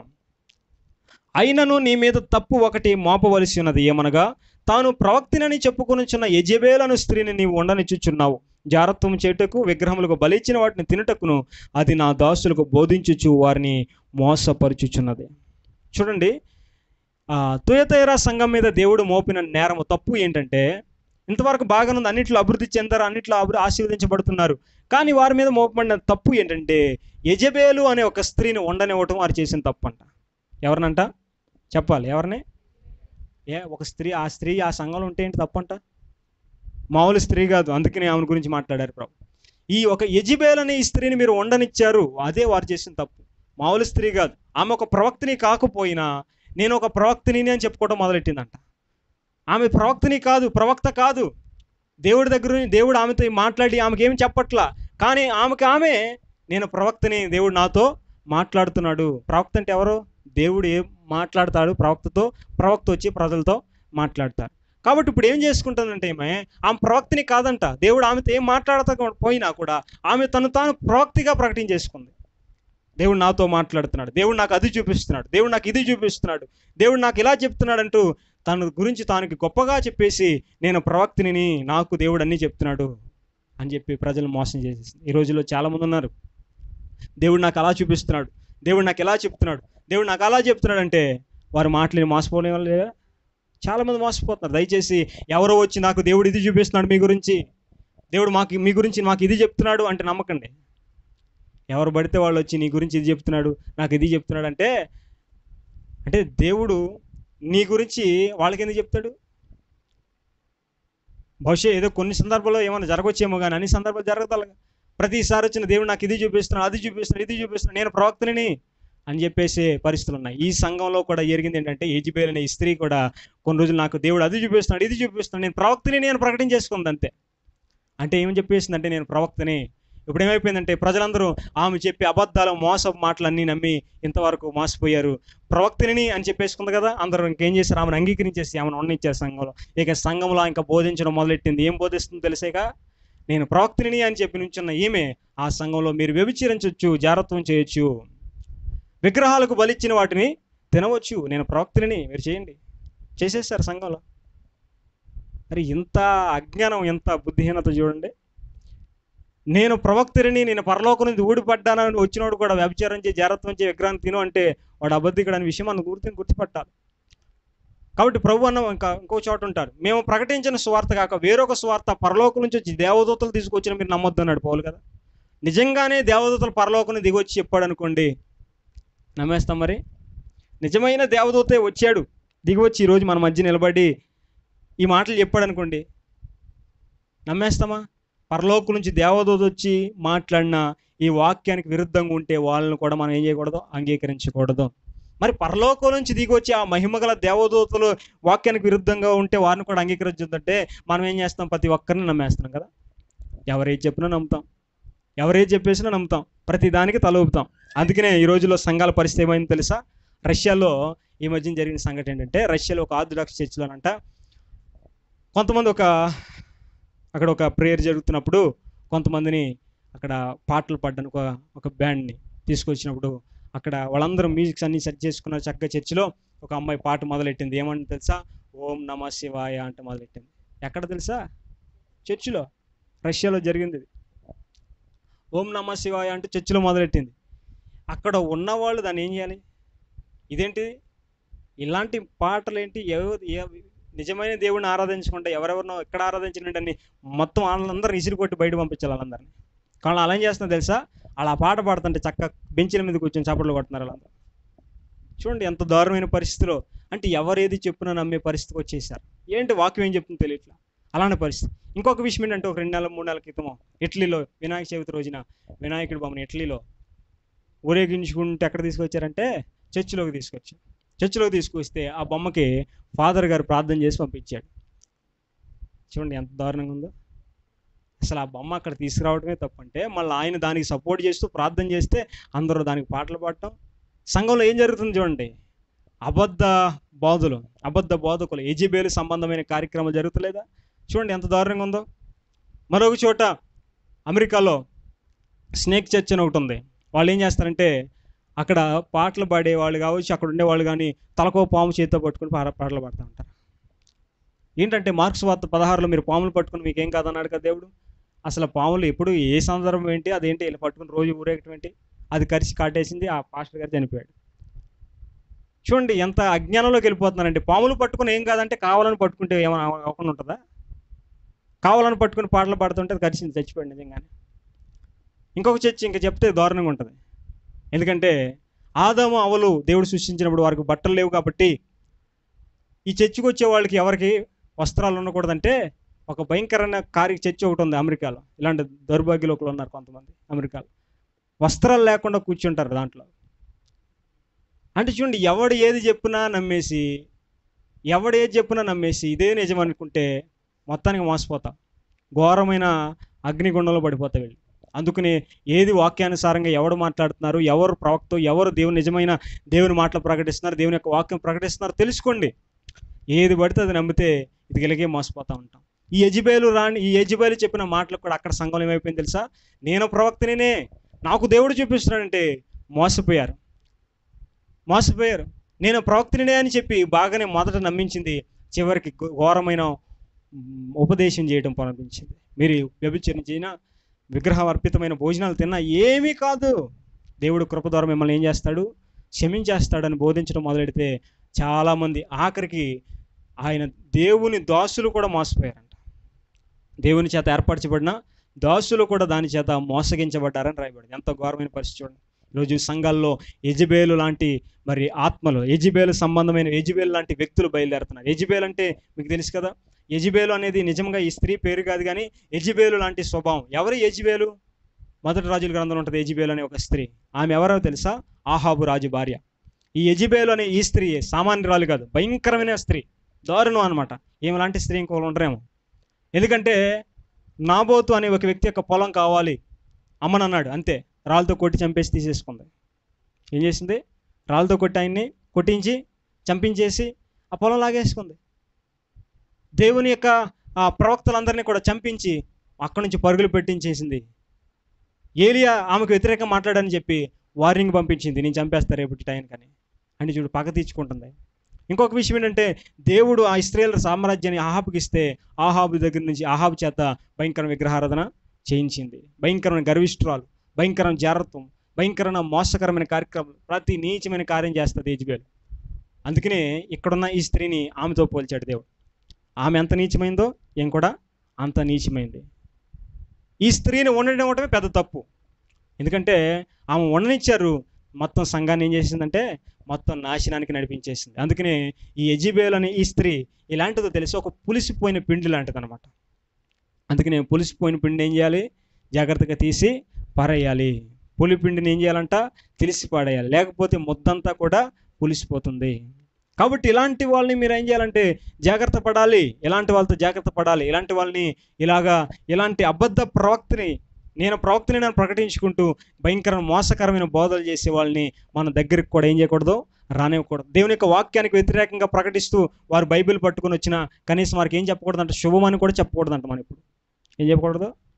[SPEAKER 1] అయినను నీ మీద తప్పు ఒకటి మోపవలసి ఉన్నది ఏమనగా తాను ప్రవక్తినని చెప్పుకొనుచున్న యజబేలను స్త్రీని నీవు ఉండనిచ్చుచున్నావు జారత్వం చేటుకు విగ్రహములకు బలిచ్చిన వాటిని తినుటకును అది నా దాసులకు బోధించుచు వారిని మోసపరుచుచున్నది చూడండి ఆ తుయతైరా సంఘం మీద దేవుడు మోపిన నేరము తప్పు ఏంటంటే ఇంతవరకు బాగానే ఉంది అన్నిట్లో అభివృద్ధి చెందారు అన్నిట్లో అభివృద్ధి ఆశీర్వదించబడుతున్నారు కానీ వారి మీద మోపబడిన తప్పు ఏంటంటే యజబేలు అనే ఒక స్త్రీని ఉండనివ్వటం వారు చేసిన తప్పు అంట ఎవరినంట చెప్పాలి ఎవరిని ఏ ఒక స్త్రీ ఆ స్త్రీ ఆ సంఘంలో ఉంటే ఏంటి తప్పంట మామూలు స్త్రీ కాదు అందుకనే ఆమె గురించి మాట్లాడారు ప్రభు ఈ ఒక యజిబేల్ అనే ఈ స్త్రీని మీరు ఉండనిచ్చారు అదే వారు చేసిన తప్పు మామూలు స్త్రీ కాదు ఆమె ఒక ప్రవక్తని కాకపోయినా నేను ఒక ప్రవక్తని అని చెప్పుకోవడం మొదలెట్టిందంట ఆమె ప్రవక్తని కాదు ప్రవక్త కాదు దేవుడి దగ్గర నుంచి దేవుడు ఆమెతో మాట్లాడి ఆమెకి ఏమి చెప్పట్లా కానీ ఆమెకి ఆమె నేను ప్రవక్తని దేవుడు నాతో మాట్లాడుతున్నాడు ప్రవక్త అంటే ఎవరు దేవుడు ఏం మాట్లాడతాడు ప్రవక్తతో ప్రవక్త వచ్చి ప్రజలతో మాట్లాడతారు కాబట్టి ఇప్పుడు ఏం చేసుకుంటుందంటే ఈమె ఆమె ప్రవక్తని కాదంట దేవుడు ఆమెతో ఏం మాట్లాడతా పోయినా కూడా ఆమె తను తాను ప్రవక్తిగా ప్రకటించేసుకుంది దేవుడు నాతో మాట్లాడుతున్నాడు దేవుడు నాకు అది చూపిస్తున్నాడు దేవుడు నాకు ఇది చూపిస్తున్నాడు దేవుడు నాకు ఇలా చెప్తున్నాడు అంటూ తన గురించి తానికి గొప్పగా చెప్పేసి నేను ప్రవక్తిని నాకు దేవుడు అన్నీ చెప్తున్నాడు అని చెప్పి ప్రజలు మోసం చేసేసింది ఈ రోజుల్లో చాలామంది ఉన్నారు దేవుడు నాకు అలా చూపిస్తున్నాడు దేవుడు నాకు ఎలా చెప్తున్నాడు దేవుడు నాకు అలా చెప్తున్నాడు అంటే వారు మాటలు మోసపోవడం వల్ల లేదా చాలామంది మోసపోతున్నారు దయచేసి ఎవరో వచ్చి నాకు దేవుడు ఇది చూపిస్తున్నాడు మీ గురించి దేవుడు మాకు మీ గురించి మాకు ఇది చెప్తున్నాడు అంటే నమ్మకండి ఎవరు పడితే వాళ్ళు వచ్చి నీ గురించి ఇది చెప్తున్నాడు నాకు ఇది చెప్తున్నాడు అంటే అంటే దేవుడు నీ గురించి వాళ్ళకి ఎందుకు చెప్తాడు బహుశా ఏదో కొన్ని సందర్భాల్లో ఏమైనా జరగవచ్చేమో కానీ అన్ని సందర్భాలు జరగదు ప్రతిసారి వచ్చిన దేవుడు నాకు ఇది చూపిస్తున్నాడు అది చూపిస్తున్నాడు ఇది చూపిస్తున్నాడు నేను ప్రవక్తని అని చెప్పేసి పరిస్థితులు ఉన్నాయి ఈ సంఘంలో కూడా జరిగింది ఏంటంటే ఏజిబేల్ అనే ఈ స్త్రీ కూడా కొన్ని రోజులు నాకు దేవుడు అది చూపిస్తున్నాడు ఇది చూపిస్తున్నాడు నేను ప్రవక్తని నేను ప్రకటించేసుకుంది అంతే అంటే ఏమని చెప్పేసిందంటే నేను ప్రవక్తని ఇప్పుడు ఏమైపోయిందంటే ప్రజలందరూ ఆమె చెప్పి అబద్ధాలు మోస మాటలు అన్నీ నమ్మి ఇంతవరకు మోసపోయారు ప్రవక్తిని అని చెప్పేసుకుంది కదా అందరూ ఇంకేం చేశారు ఆమెను అంగీకరించేసి ఆమెను ఉండనిచ్చారు సంఘంలో ఇక సంఘంలో ఇంకా బోధించడం మొదలెట్టింది ఏం బోధిస్తుందో తెలిసేక నేను ప్రవక్తిని అని చెప్పి నుంచున్న ఈమె ఆ సంఘంలో మీరు వ్యభిచరించవచ్చు జాగ్రత్తం చేయొచ్చు విగ్రహాలకు బలిచ్చిన వాటిని తినవచ్చు నేను ప్రవక్తిని మీరు చేయండి చేసేసారు సంఘంలో మరి ఇంత అజ్ఞానం ఎంత బుద్ధిహీనత చూడండి నేను ప్రవక్తరిని నేను పరలోకం నుంచి ఊడిపడ్డానని వచ్చినోడు కూడా వ్యభిచారం చేసి జాగ్రత్తం చేసి విగ్రహాన్ని తిను అంటే వాడు అబద్ధికుడు అనే విషయం మనం గుర్తు గుర్తుపట్టాలి కాబట్టి ప్రభు అన్న ఇంకా ఇంకో చోట ఉంటారు మేము ప్రకటించిన స్వార్థ కాక వేరొక స్వార్థ పరలోకం నుంచి వచ్చి దేవదూతలు తీసుకొచ్చిన మీరు నమ్మొద్దు అన్నాడు పౌలు కదా నిజంగానే దేవదూతలు పరలోకం దిగొచ్చి చెప్పాడు అనుకోండి నమ్మేస్తాం మరి నిజమైన దేవదూతే వచ్చాడు దిగివచ్చి ఈరోజు మన మధ్య నిలబడి ఈ మాటలు చెప్పాడు అనుకోండి నమ్మేస్తామా పరలోకం నుంచి దేవదూత వచ్చి మాట్లాడిన ఈ వాక్యానికి విరుద్ధంగా ఉంటే వాళ్ళని కూడా మనం ఏం చేయకూడదు అంగీకరించకూడదు మరి పరలోకం నుంచి దిగొచ్చి ఆ మహిమగల దేవదూతలు వాక్యానికి విరుద్ధంగా ఉంటే వారిని కూడా అంగీకరించొద్దంటే మనం ఏం చేస్తాం ప్రతి ఒక్కరిని నమ్మేస్తున్నాం కదా ఎవరేది చెప్పినా నమ్ముతాం ఎవరేది చెప్పేసినా నమ్ముతాం ప్రతి దానికి తల ఊపుతాం అందుకనే ఈ రోజుల్లో సంఘాల పరిస్థితి ఏమైంది తెలుసా రష్యాలో ఈ మధ్యన జరిగిన సంఘటన ఏంటంటే రష్యాలో ఒక ఆర్థడాక్స్ చర్చిలోనంట కొంతమంది ఒక అక్కడ ఒక ప్రేయర్ జరుగుతున్నప్పుడు కొంతమందిని అక్కడ పాటలు పాడడానికి ఒక ఒక బ్యాండ్ని తీసుకొచ్చినప్పుడు అక్కడ వాళ్ళందరూ మ్యూజిక్స్ అన్ని సెట్ చేసుకున్నారు చక్కగా చర్చిలో ఒక అమ్మాయి పాట మొదలెట్టింది ఏమంటే తెలుసా ఓం నమ శివాయ అంటే మొదలెట్టింది ఎక్కడ తెలుసా చర్చిలో రష్యాలో జరిగింది ఇది ఓం నమ శివాయ అంటే చర్చిలో మొదలెట్టింది అక్కడ ఉన్నవాళ్ళు దాన్ని ఏం చేయాలి ఇదేంటిది ఇలాంటి పాటలు ఏంటి ఎవ- ఎవ- నిజమైన దేవుడిని ఆరాధించకుండా ఎవరెవరినో ఎక్కడ ఆరాధించినట్టని మొత్తం వాళ్ళందరినీ ఇసిరి కొట్టి బయట పంపించాలి వాళ్ళందరినీ కానీ అలా ఏం చేస్తున్నా తెలుసా అలా పాట పాడుతుంటే చక్క బెంచీల మీద కూర్చొని చప్పట్లు కొడుతున్నారు వాళ్ళందరూ చూడండి ఎంత దారుణమైన పరిస్థితిలో అంటే ఎవరు ఏది చెప్పినా నమ్మే పరిస్థితికి వచ్చేసారు ఏంటి వాక్యం ఏం చెప్తుందో తెలియట్లా అలాంటి పరిస్థితి ఇంకొక విషయం ఏంటంటే ఒక రెండు నెలల మూడు నెలల క్రితం ఇటలీలో వినాయక చవితి రోజున వినాయకుడి బొమ్మని ఇటలీలో ఊరేగించుకుంటే ఎక్కడ తీసుకొచ్చారంటే చర్చిలోకి తీసుకొచ్చారు చర్చిలోకి తీసుకొస్తే ఆ బొమ్మకి ఫాదర్ గారు ప్రార్థన చేసి పంపించాడు చూడండి ఎంత దారుణంగా ఉందో అసలు ఆ బొమ్మ అక్కడ తీసుకురావడమే తప్పంటే మళ్ళీ ఆయన దానికి సపోర్ట్ చేస్తూ ప్రార్థన చేస్తే అందరూ దానికి పాటలు పాడటం సంఘంలో ఏం జరుగుతుంది చూడండి అబద్ధ బోధులు అబద్ధ బోధకులు ఏజీబేలు సంబంధమైన కార్యక్రమాలు జరుగుతలేదా చూడండి ఎంత దారుణంగా ఉందో మరొక చోట అమెరికాలో స్నేక్ చర్చ్ అని ఒకటి ఉంది వాళ్ళు ఏం చేస్తారంటే అక్కడ పాటలు పాడే వాళ్ళు కావచ్చు అక్కడ ఉండేవాళ్ళు కానీ తలకో పాము చేతితో పట్టుకుని పాట పాటలు పాడుతూ ఉంటారు ఏంటంటే మార్క్స్ వార్త పదహారులో మీరు పాములు పట్టుకుని మీకేం కాదన్నాడు కదా దేవుడు అసలు పాములు ఎప్పుడు ఏ సందర్భం ఏంటి అదేంటి ఇలా పట్టుకుని రోజు ఊరేగటం ఏంటి అది కరిచి కాటేసింది ఆ పాస్టర్ గారు చనిపోయాడు చూడండి ఎంత అజ్ఞానంలోకి వెళ్ళిపోతున్నారంటే పాములు పట్టుకుని ఏం కాదంటే కావాలని పట్టుకుంటే ఏమైనా అవ- అవ్వకుండా ఉంటుందా కావాలని పట్టుకుని పాటలు పాడుతుంటే అది కరిచింది చచ్చిపోయాడు నిజంగానే ఇంకొక చర్చి ఇంకా చెప్తే దారుణంగా ఉంటుంది ఎందుకంటే ఆదాము అవలు దేవుడు సృష్టించినప్పుడు వారికి బట్టలు లేవు కాబట్టి ఈ చర్చికి వచ్చే వాళ్ళకి ఎవరికి వస్త్రాలు ఉండకూడదంటే ఒక భయంకరమైన కార్య చర్చి ఒకటి ఉంది అమెరికాలో ఇలాంటి దౌర్భాగ్యలోకులు ఉన్నారు కొంతమంది అమెరికాలో వస్త్రాలు లేకుండా కూర్చుంటారు దాంట్లో అంటే చూడండి ఎవడు ఏది చెప్పినా నమ్మేసి ఎవడు ఏది చెప్పినా నమ్మేసి ఇదే నిజం అనుకుంటే మొత్తానికి మోసపోతాం ఘోరమైన అగ్నిగుండంలో పడిపోతాయి వీళ్ళు అందుకని ఏది వాక్యానుసారంగా ఎవడు మాట్లాడుతున్నారు ఎవరు ప్రవక్త ఎవరు దేవుని నిజమైన దేవుని మాటలు ప్రకటిస్తున్నారు దేవుని యొక్క వాక్యం ప్రకటిస్తున్నారు తెలుసుకోండి ఏది పడితే అది నమ్మితే ఇది ఇలాగే మోసపోతూ ఉంటాం ఈ యజిబేలు రాని ఈ యజిబేలు చెప్పిన మాటలకు కూడా అక్కడ సంఘంలో ఏమైపోయింది తెలుసా నేను ప్రవక్తనే నాకు దేవుడు చూపిస్తున్నాడంటే మోసపోయారు మోసపోయారు నేను ప్రవక్తనే అని చెప్పి బాగానే మొదట నమ్మించింది చివరికి ఘో- ఘోరమైన మ్, ఉపదేశం చేయడం ప్రారంభించింది మీరు వ్యభిచరించిన విగ్రహం అర్పితమైన భోజనాలు తిన్నా ఏమీ కాదు దేవుడు కృప ద్వారా మిమ్మల్ని ఏం చేస్తాడు క్షమించేస్తాడని బోధించడం మొదలెడితే చాలామంది ఆఖరికి ఆయన దేవుని దాసులు కూడా మోసపోయారంట దేవుని చేత ఏర్పరచబడిన దాసులు కూడా దాని చేత మోసగించబడ్డారని రాయబడింది ఎంత ఘోరమైన పరిస్థితి చూడండి ఈరోజు సంఘాల్లో ఎజిబేలు లాంటి మరి ఆత్మలు ఎజిబేలు సంబంధమైన ఎజిబేలు లాంటి వ్యక్తులు బయలుదేరుతున్నారు ఎజిబేలు అంటే మీకు తెలుసు కదా ఎజిబేలు అనేది నిజంగా ఈ స్త్రీ పేరు కాదు కానీ ఎజిబేలు లాంటి స్వభావం ఎవరు ఎజిబేలు మొదటి రాజుల గ్రంథంలో ఉంటుంది ఎజిబేలు అనే ఒక స్త్రీ ఆమె ఎవరో తెలుసా ఆహాబు రాజు భార్య ఈ ఎజిబేలు అనే ఈ స్త్రీ సామాన్యురాలు కాదు భయంకరమైన స్త్రీ దారుణం అనమాట ఏమి లాంటి స్త్రీ ఇంకోళ్ళు ఉండరేమో ఎందుకంటే నాబోతు అనే ఒక వ్యక్తి యొక్క పొలం కావాలి అమ్మనన్నాడు అంతే రాళ్ళతో కొట్టి చంపేసి తీసేసుకుంది ఏం చేసింది రాళ్ళతో కొట్టి ఆయన్ని కొట్టించి చంపించేసి ఆ పొలం లాగేసుకుంది దేవుని యొక్క ఆ ప్రవక్తలందరినీ కూడా చంపించి అక్కడి నుంచి పరుగులు పెట్టించేసింది ఏలియా ఆమెకు వ్యతిరేకంగా మాట్లాడని చెప్పి వార్నింగ్ పంపించింది నేను చంపేస్తా రేపటి టైం కానీ అని చూడు పగ తీర్చుకుంటుంది ఇంకొక విషయం ఏంటంటే దేవుడు ఆ ఇస్రాయేల్ సామ్రాజ్యాన్ని ఆహాబుకి ఇస్తే ఆహాబు దగ్గర నుంచి ఆహాబు చేత భయంకర విగ్రహారాధన చేయించింది భయంకరమైన గర్విష్ఠురాలు భయంకరమైన జాగ్రత్తం భయంకరమైన మోసకరమైన కార్యక్రమం ప్రతి నీచమైన కార్యం చేస్తుంది యజ్బేలు అందుకనే ఇక్కడున్న ఈ స్త్రీని ఆమెతో పోల్చాడు దేవుడు ఆమె ఎంత నీచమైందో ఏం కూడా అంత నీచమైంది ఈ స్త్రీని ఉండనివ్వటమే పెద్ద తప్పు ఎందుకంటే ఆమె ఉండనిచ్చారు మొత్తం సంఘాన్ని ఏం చేసిందంటే మొత్తం నాశనానికి నడిపించేసింది అందుకనే ఈ ఎజిబేల్ అనే ఈ స్త్రీ ఇలాంటిదో తెలిసి ఒక పులిసిపోయిన పిండి లాంటిది అనమాట అందుకనే పులిసిపోయిన పిండి ఏం చేయాలి జాగ్రత్తగా తీసి పారేయాలి పులి పిండిని ఏం చేయాలంట తెలిసి పాడేయాలి లేకపోతే ముద్దంతా కూడా పులిసిపోతుంది కాబట్టి ఇలాంటి వాళ్ళని మీరు ఏం చేయాలంటే జాగ్రత్త పడాలి ఇలాంటి వాళ్ళతో జాగ్రత్త పడాలి ఇలాంటి వాళ్ళని ఇలాగా ఇలాంటి అబద్ధ ప్రవక్తని నేను ప్రవక్తని నేను ప్రకటించుకుంటూ భయంకర మోసకరమైన బోధలు చేసే వాళ్ళని మన దగ్గరికి కూడా ఏం చేయకూడదు రానివ్వకూడదు దేవుని యొక్క వాక్యానికి వ్యతిరేకంగా ప్రకటిస్తూ వారు బైబిల్ పట్టుకొని వచ్చిన కనీసం వారికి ఏం చెప్పకూడదు అంటే శుభమని కూడా చెప్పకూడదు అంట మనం ఇప్పుడు ఏం చెప్పకూడదు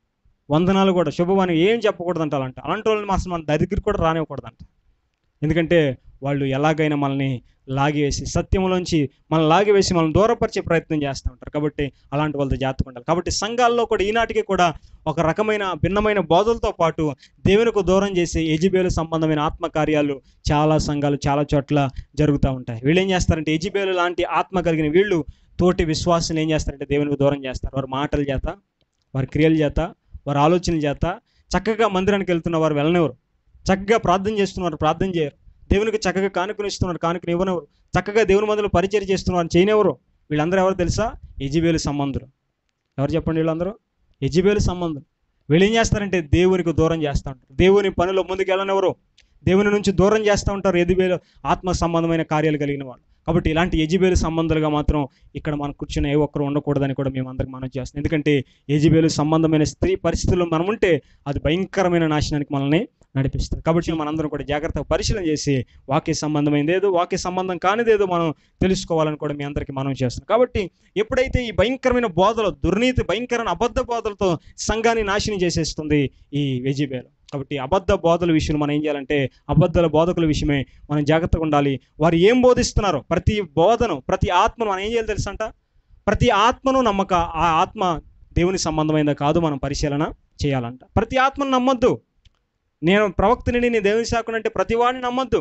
[SPEAKER 1] వందనాలు కూడా శుభవాణి ఏం చెప్పకూడదంట అలాంటి అలాంటి వాళ్ళని అసలు మన దగ్గరికి కూడా రానివ్వకూడదంట ఎందుకంటే వాళ్ళు ఎలాగైనా మనల్ని లాగివేసి సత్యంలోంచి మనం లాగివేసి మనం దూరపరిచే ప్రయత్నం చేస్తూ ఉంటారు కాబట్టి అలాంటి వాళ్ళతో జాగ్రత్తగా ఉండాలి కాబట్టి సంఘాల్లో కూడా ఈనాటికి కూడా ఒక రకమైన భిన్నమైన బోధలతో పాటు దేవునికి దూరం చేసే ఎజిబేలు సంబంధమైన ఆత్మకార్యాలు చాలా సంఘాలు చాలా చోట్ల జరుగుతూ ఉంటాయి వీళ్ళు ఏం చేస్తారంటే ఎజిబేలు లాంటి ఆత్మ కలిగిన వీళ్ళు తోటి విశ్వాసం ఏం చేస్తారంటే దేవునికి దూరం చేస్తారు వారి మాటల చేత వారి క్రియల చేత వారి ఆలోచనల చేత చక్కగా మందిరానికి వెళ్తున్న వారు వెళ్ళనివ్వరు చక్కగా ప్రార్థన చేస్తున్నారు ప్రార్థన చేయరు దేవునికి చక్కగా కానుకలు ఇస్తున్నారు కానుకలు ఇవ్వనివ్వరు చక్కగా దేవుని మందులు పరిచయం చేస్తున్నారు చేయనివ్వరు వీళ్ళందరూ ఎవరు తెలుసా ఎజిబేలు సంబంధులు ఎవరు చెప్పండి వీళ్ళందరూ ఎజిబేలు సంబంధులు వీళ్ళు ఏం చేస్తారంటే దేవునికి దూరం చేస్తూ ఉంటారు దేవుని పనిలో ముందుకు వెళ్ళనివ్వరు దేవుని నుంచి దూరం చేస్తూ ఉంటారు ఎజిబేలు ఆత్మ సంబంధమైన కార్యాలు కలిగిన వాళ్ళు కాబట్టి ఇలాంటి ఎజిబేలు సంబంధాలుగా మాత్రం ఇక్కడ మనం కూర్చున్న ఏ ఒక్కరు ఉండకూడదని కూడా మేము అందరికి మనం చేస్తాం ఎందుకంటే ఎజిబేలు సంబంధమైన స్త్రీ పరిస్థితుల్లో మనం ఉంటే అది భయంకరమైన నాశనానికి మనల్ని నడిపిస్తుంది కాబట్టి మనందరం కూడా జాగ్రత్తగా పరిశీలన చేసి వాక్య సంబంధమైనది ఏదో వాక్య సంబంధం కానిదేదో మనం తెలుసుకోవాలని కూడా మీ అందరికీ మనం చేస్తున్నాం కాబట్టి ఎప్పుడైతే ఈ భయంకరమైన బోధలు దుర్నీతి భయంకరమైన అబద్ధ బోధలతో సంఘాన్ని నాశనం చేసేస్తుంది ఈ వెజిబేలు కాబట్టి అబద్ధ బోధల విషయంలో మనం ఏం చేయాలంటే అబద్ధాల బోధకుల విషయమే మనం జాగ్రత్తగా ఉండాలి వారు ఏం బోధిస్తున్నారో ప్రతి బోధను ప్రతి ఆత్మను మనం ఏం చేయాలి తెలుసంట ప్రతి ఆత్మను నమ్మక ఆ ఆత్మ దేవుని సంబంధమైనదా కాదు మనం పరిశీలన చేయాలంట ప్రతి ఆత్మను నమ్మొద్దు నేను ప్రవక్తని నేను దేవుని శాఖను అంటే ప్రతి వాడిని నమ్మొద్దు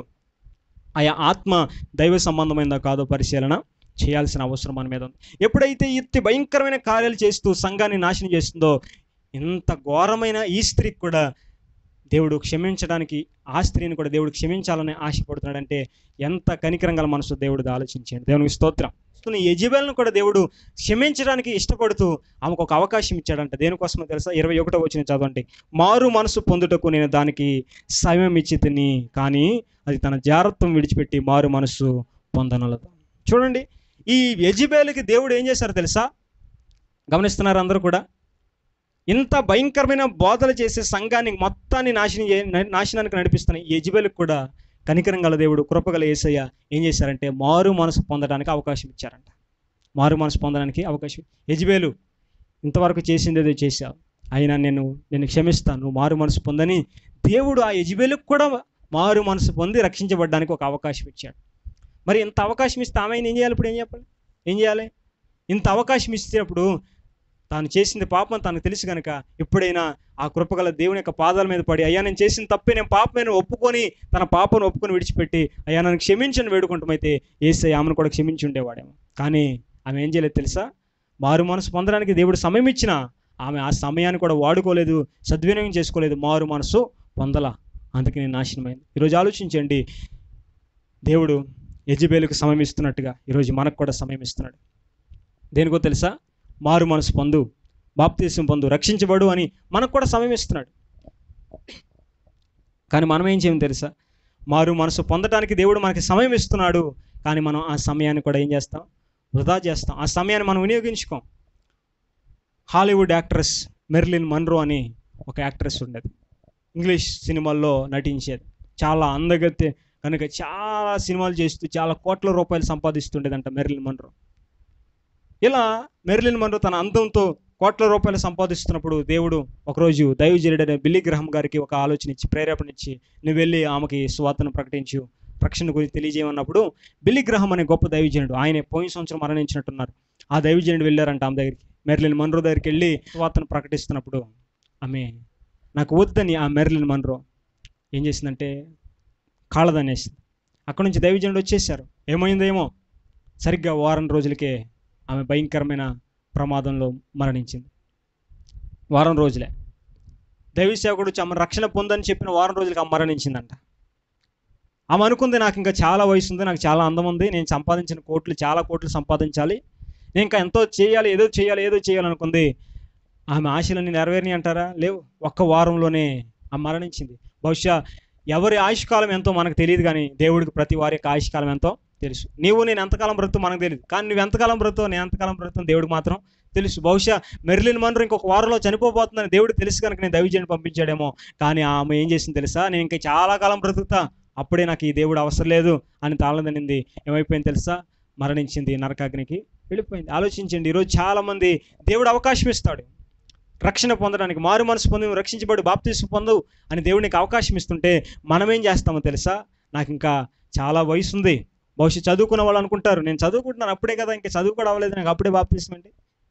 [SPEAKER 1] ఆయా ఆత్మ దైవ సంబంధమైనదా కాదో పరిశీలన చేయాల్సిన అవసరం మన మీద ఉంది ఎప్పుడైతే ఇత్తి భయంకరమైన కార్యాలు చేస్తూ సంఘాన్ని నాశనం చేస్తుందో ఇంత ఘోరమైన ఈ స్త్రీకి కూడా దేవుడు క్షమించడానికి ఆ స్త్రీని కూడా దేవుడు క్షమించాలని ఆశపడుతున్నాడంటే ఎంత కనికరం గల మనసు దేవుడు ఆలోచించండి దేవునికి స్తోత్రం ఈ యజబెల్ను కూడా దేవుడు క్షమించడానికి ఇష్టపడుతూ ఆమెకు ఒక అవకాశం ఇచ్చాడంట దేనికోసమో తెలుసా ఇరవై ఒకటో వచ్చిన చదవండి మారు మనసు పొందుటకు నేను దానికి సమయం ఇచ్చి తిని కానీ అది తన జాగ్రత్తం విడిచిపెట్టి మారు మనసు పొందనలదు చూడండి ఈ యజిబేలుకి దేవుడు ఏం చేశారు తెలుసా గమనిస్తున్నారు అందరూ కూడా ఇంత భయంకరమైన బోధలు చేసే సంఘాన్ని మొత్తాన్ని నాశనం చే నాశనానికి నడిపిస్తున్న ఈ యజిబేలుకి కూడా కనికరం గల దేవుడు కృపగల ఏసయ్య ఏం చేశారంటే మారు మనసు పొందడానికి అవకాశం ఇచ్చారంట మారు మనసు పొందడానికి అవకాశం యజిబేలు ఇంతవరకు చేసింది ఏదో చేశావు అయినా నేను నేను క్షమిస్తాను నువ్వు మారు మనసు పొందని దేవుడు ఆ యజిబేలుకు కూడా మారు మనసు పొంది రక్షించబడడానికి ఒక అవకాశం ఇచ్చాడు మరి ఇంత అవకాశం ఇస్తే ఆమె ఏం చేయాలి ఇప్పుడు ఏం చెప్పాలి ఏం చేయాలి ఇంత అవకాశం ఇచ్చినప్పుడు తాను చేసింది పాపం తనకు తెలుసు కనుక ఎప్పుడైనా ఆ కృపగల దేవుని యొక్క పాదాల మీద పడి అయ్యా నేను చేసిన తప్పే నేను పాపమైన ఒప్పుకొని తన పాపను ఒప్పుకొని విడిచిపెట్టి అయ్యా నన్ను క్షమించని వేడుకుంటామైతే ఏసై ఆమెను కూడా క్షమించి ఉండేవాడేమో కానీ ఆమె ఏం చేయలేదు తెలుసా మారు మనసు పొందడానికి దేవుడు సమయం ఇచ్చినా ఆమె ఆ సమయాన్ని కూడా వాడుకోలేదు సద్వినియోగం చేసుకోలేదు మారు మనసు పొందలా అందుకే నేను నాశనమైంది ఈరోజు ఆలోచించండి దేవుడు యజ్బేలుకు సమయం ఇస్తున్నట్టుగా ఈరోజు మనకు కూడా సమయం ఇస్తున్నాడు దేనికో తెలుసా మారు మనసు పొందు బాప్తీసం పొందు రక్షించబడు అని మనకు కూడా సమయం ఇస్తున్నాడు కానీ మనం ఏం చేయము తెలుసా మారు మనసు పొందడానికి దేవుడు మనకి సమయం ఇస్తున్నాడు కానీ మనం ఆ సమయాన్ని కూడా ఏం చేస్తాం వృధా చేస్తాం ఆ సమయాన్ని మనం వినియోగించుకోం హాలీవుడ్ యాక్ట్రెస్ మెర్లిన్ మన్రో అని ఒక యాక్ట్రెస్ ఉండేది ఇంగ్లీష్ సినిమాల్లో నటించేది చాలా అందగత్తే కనుక చాలా సినిమాలు చేస్తూ చాలా కోట్ల రూపాయలు సంపాదిస్తుండేదంట మెర్లిన్ మన్రో ఇలా మెర్లిన్ మన్రో తన అందంతో కోట్ల రూపాయలు సంపాదిస్తున్నప్పుడు దేవుడు ఒకరోజు దైవజనుడైన బిల్లి గ్రహం గారికి ఒక ఆలోచన ఇచ్చి ప్రేరేపణ ఇచ్చి నువ్వు వెళ్ళి ఆమెకి స్వాతను ప్రకటించు రక్షణ గురించి తెలియజేయమన్నప్పుడు బిల్లి గ్రహం అనే గొప్ప దైవజనుడు ఆయన పోయిన సంవత్సరం మరణించినట్టున్నారు ఆ దైవజనుడు వెళ్ళారంట ఆమె దగ్గరికి మెర్లిన్ మన్రో దగ్గరికి వెళ్ళి స్వాతను ప్రకటిస్తున్నప్పుడు ఆమె నాకు వద్దని ఆ మెర్లిన్ మన్రో ఏం చేసిందంటే కాళ్ళదనేసింది అక్కడ నుంచి దైవజనుడు వచ్చేసారు ఏమైందేమో సరిగ్గా వారం రోజులకే ఆమె భయంకరమైన ప్రమాదంలో మరణించింది వారం రోజులే దైవసేవకుడు వచ్చి ఆమె రక్షణ పొందని చెప్పిన వారం రోజులకి ఆమె మరణించిందంట ఆమె అనుకుంది నాకు ఇంకా చాలా వయసు ఉంది నాకు చాలా అందం ఉంది నేను సంపాదించిన కోట్లు చాలా కోట్లు సంపాదించాలి నేను ఇంకా ఎంతో చేయాలి ఏదో చేయాలి ఏదో చేయాలనుకుంది ఆమె ఆశలన్నీ నెరవేరిని అంటారా లేవు ఒక్క వారంలోనే ఆమె మరణించింది బహుశా ఎవరి ఆయుష్కాలం ఎంతో మనకు తెలియదు కానీ దేవుడికి ప్రతి వారి యొక్క ఆయుష్కాలం ఎంతో తెలుసు నీవు నేను ఎంతకాలం బ్రతుకు మనకు తెలియదు కానీ నువ్వు ఎంతకాలం బ్రతుకు నేను ఎంతకాలం బ్రతుకు దేవుడికి మాత్రం తెలుసు బహుశా మెర్లిన్ మన్రో ఇంకొక వారంలో చనిపోబోతుందని దేవుడు తెలుసు కనుక నేను దైవజన్ని పంపించాడేమో కానీ ఆమె ఏం చేసింది తెలుసా నేను ఇంకా చాలా కాలం బ్రతుకుతా అప్పుడే నాకు ఈ దేవుడు అవసరం లేదు అని తాళదనింది ఏమైపోయింది తెలుసా మరణించింది నరకాగ్నికి వెళ్ళిపోయింది ఆలోచించండి ఈరోజు చాలామంది దేవుడు అవకాశం ఇస్తాడు రక్షణ పొందడానికి మారు మనసు పొంది నువ్వు రక్షించబడి బాప్తీసు పొందవు అని దేవుడు నీకు అవకాశం ఇస్తుంటే మనం ఏం చేస్తామో తెలుసా నాకు ఇంకా చాలా వయసు ఉంది బహుశా చదువుకున్న వాళ్ళు అనుకుంటారు నేను చదువుకుంటున్నాను అప్పుడే కదా ఇంకా చదువు కూడా అవ్వలేదు నాకు అప్పుడే బాప్తీసం ఏంటి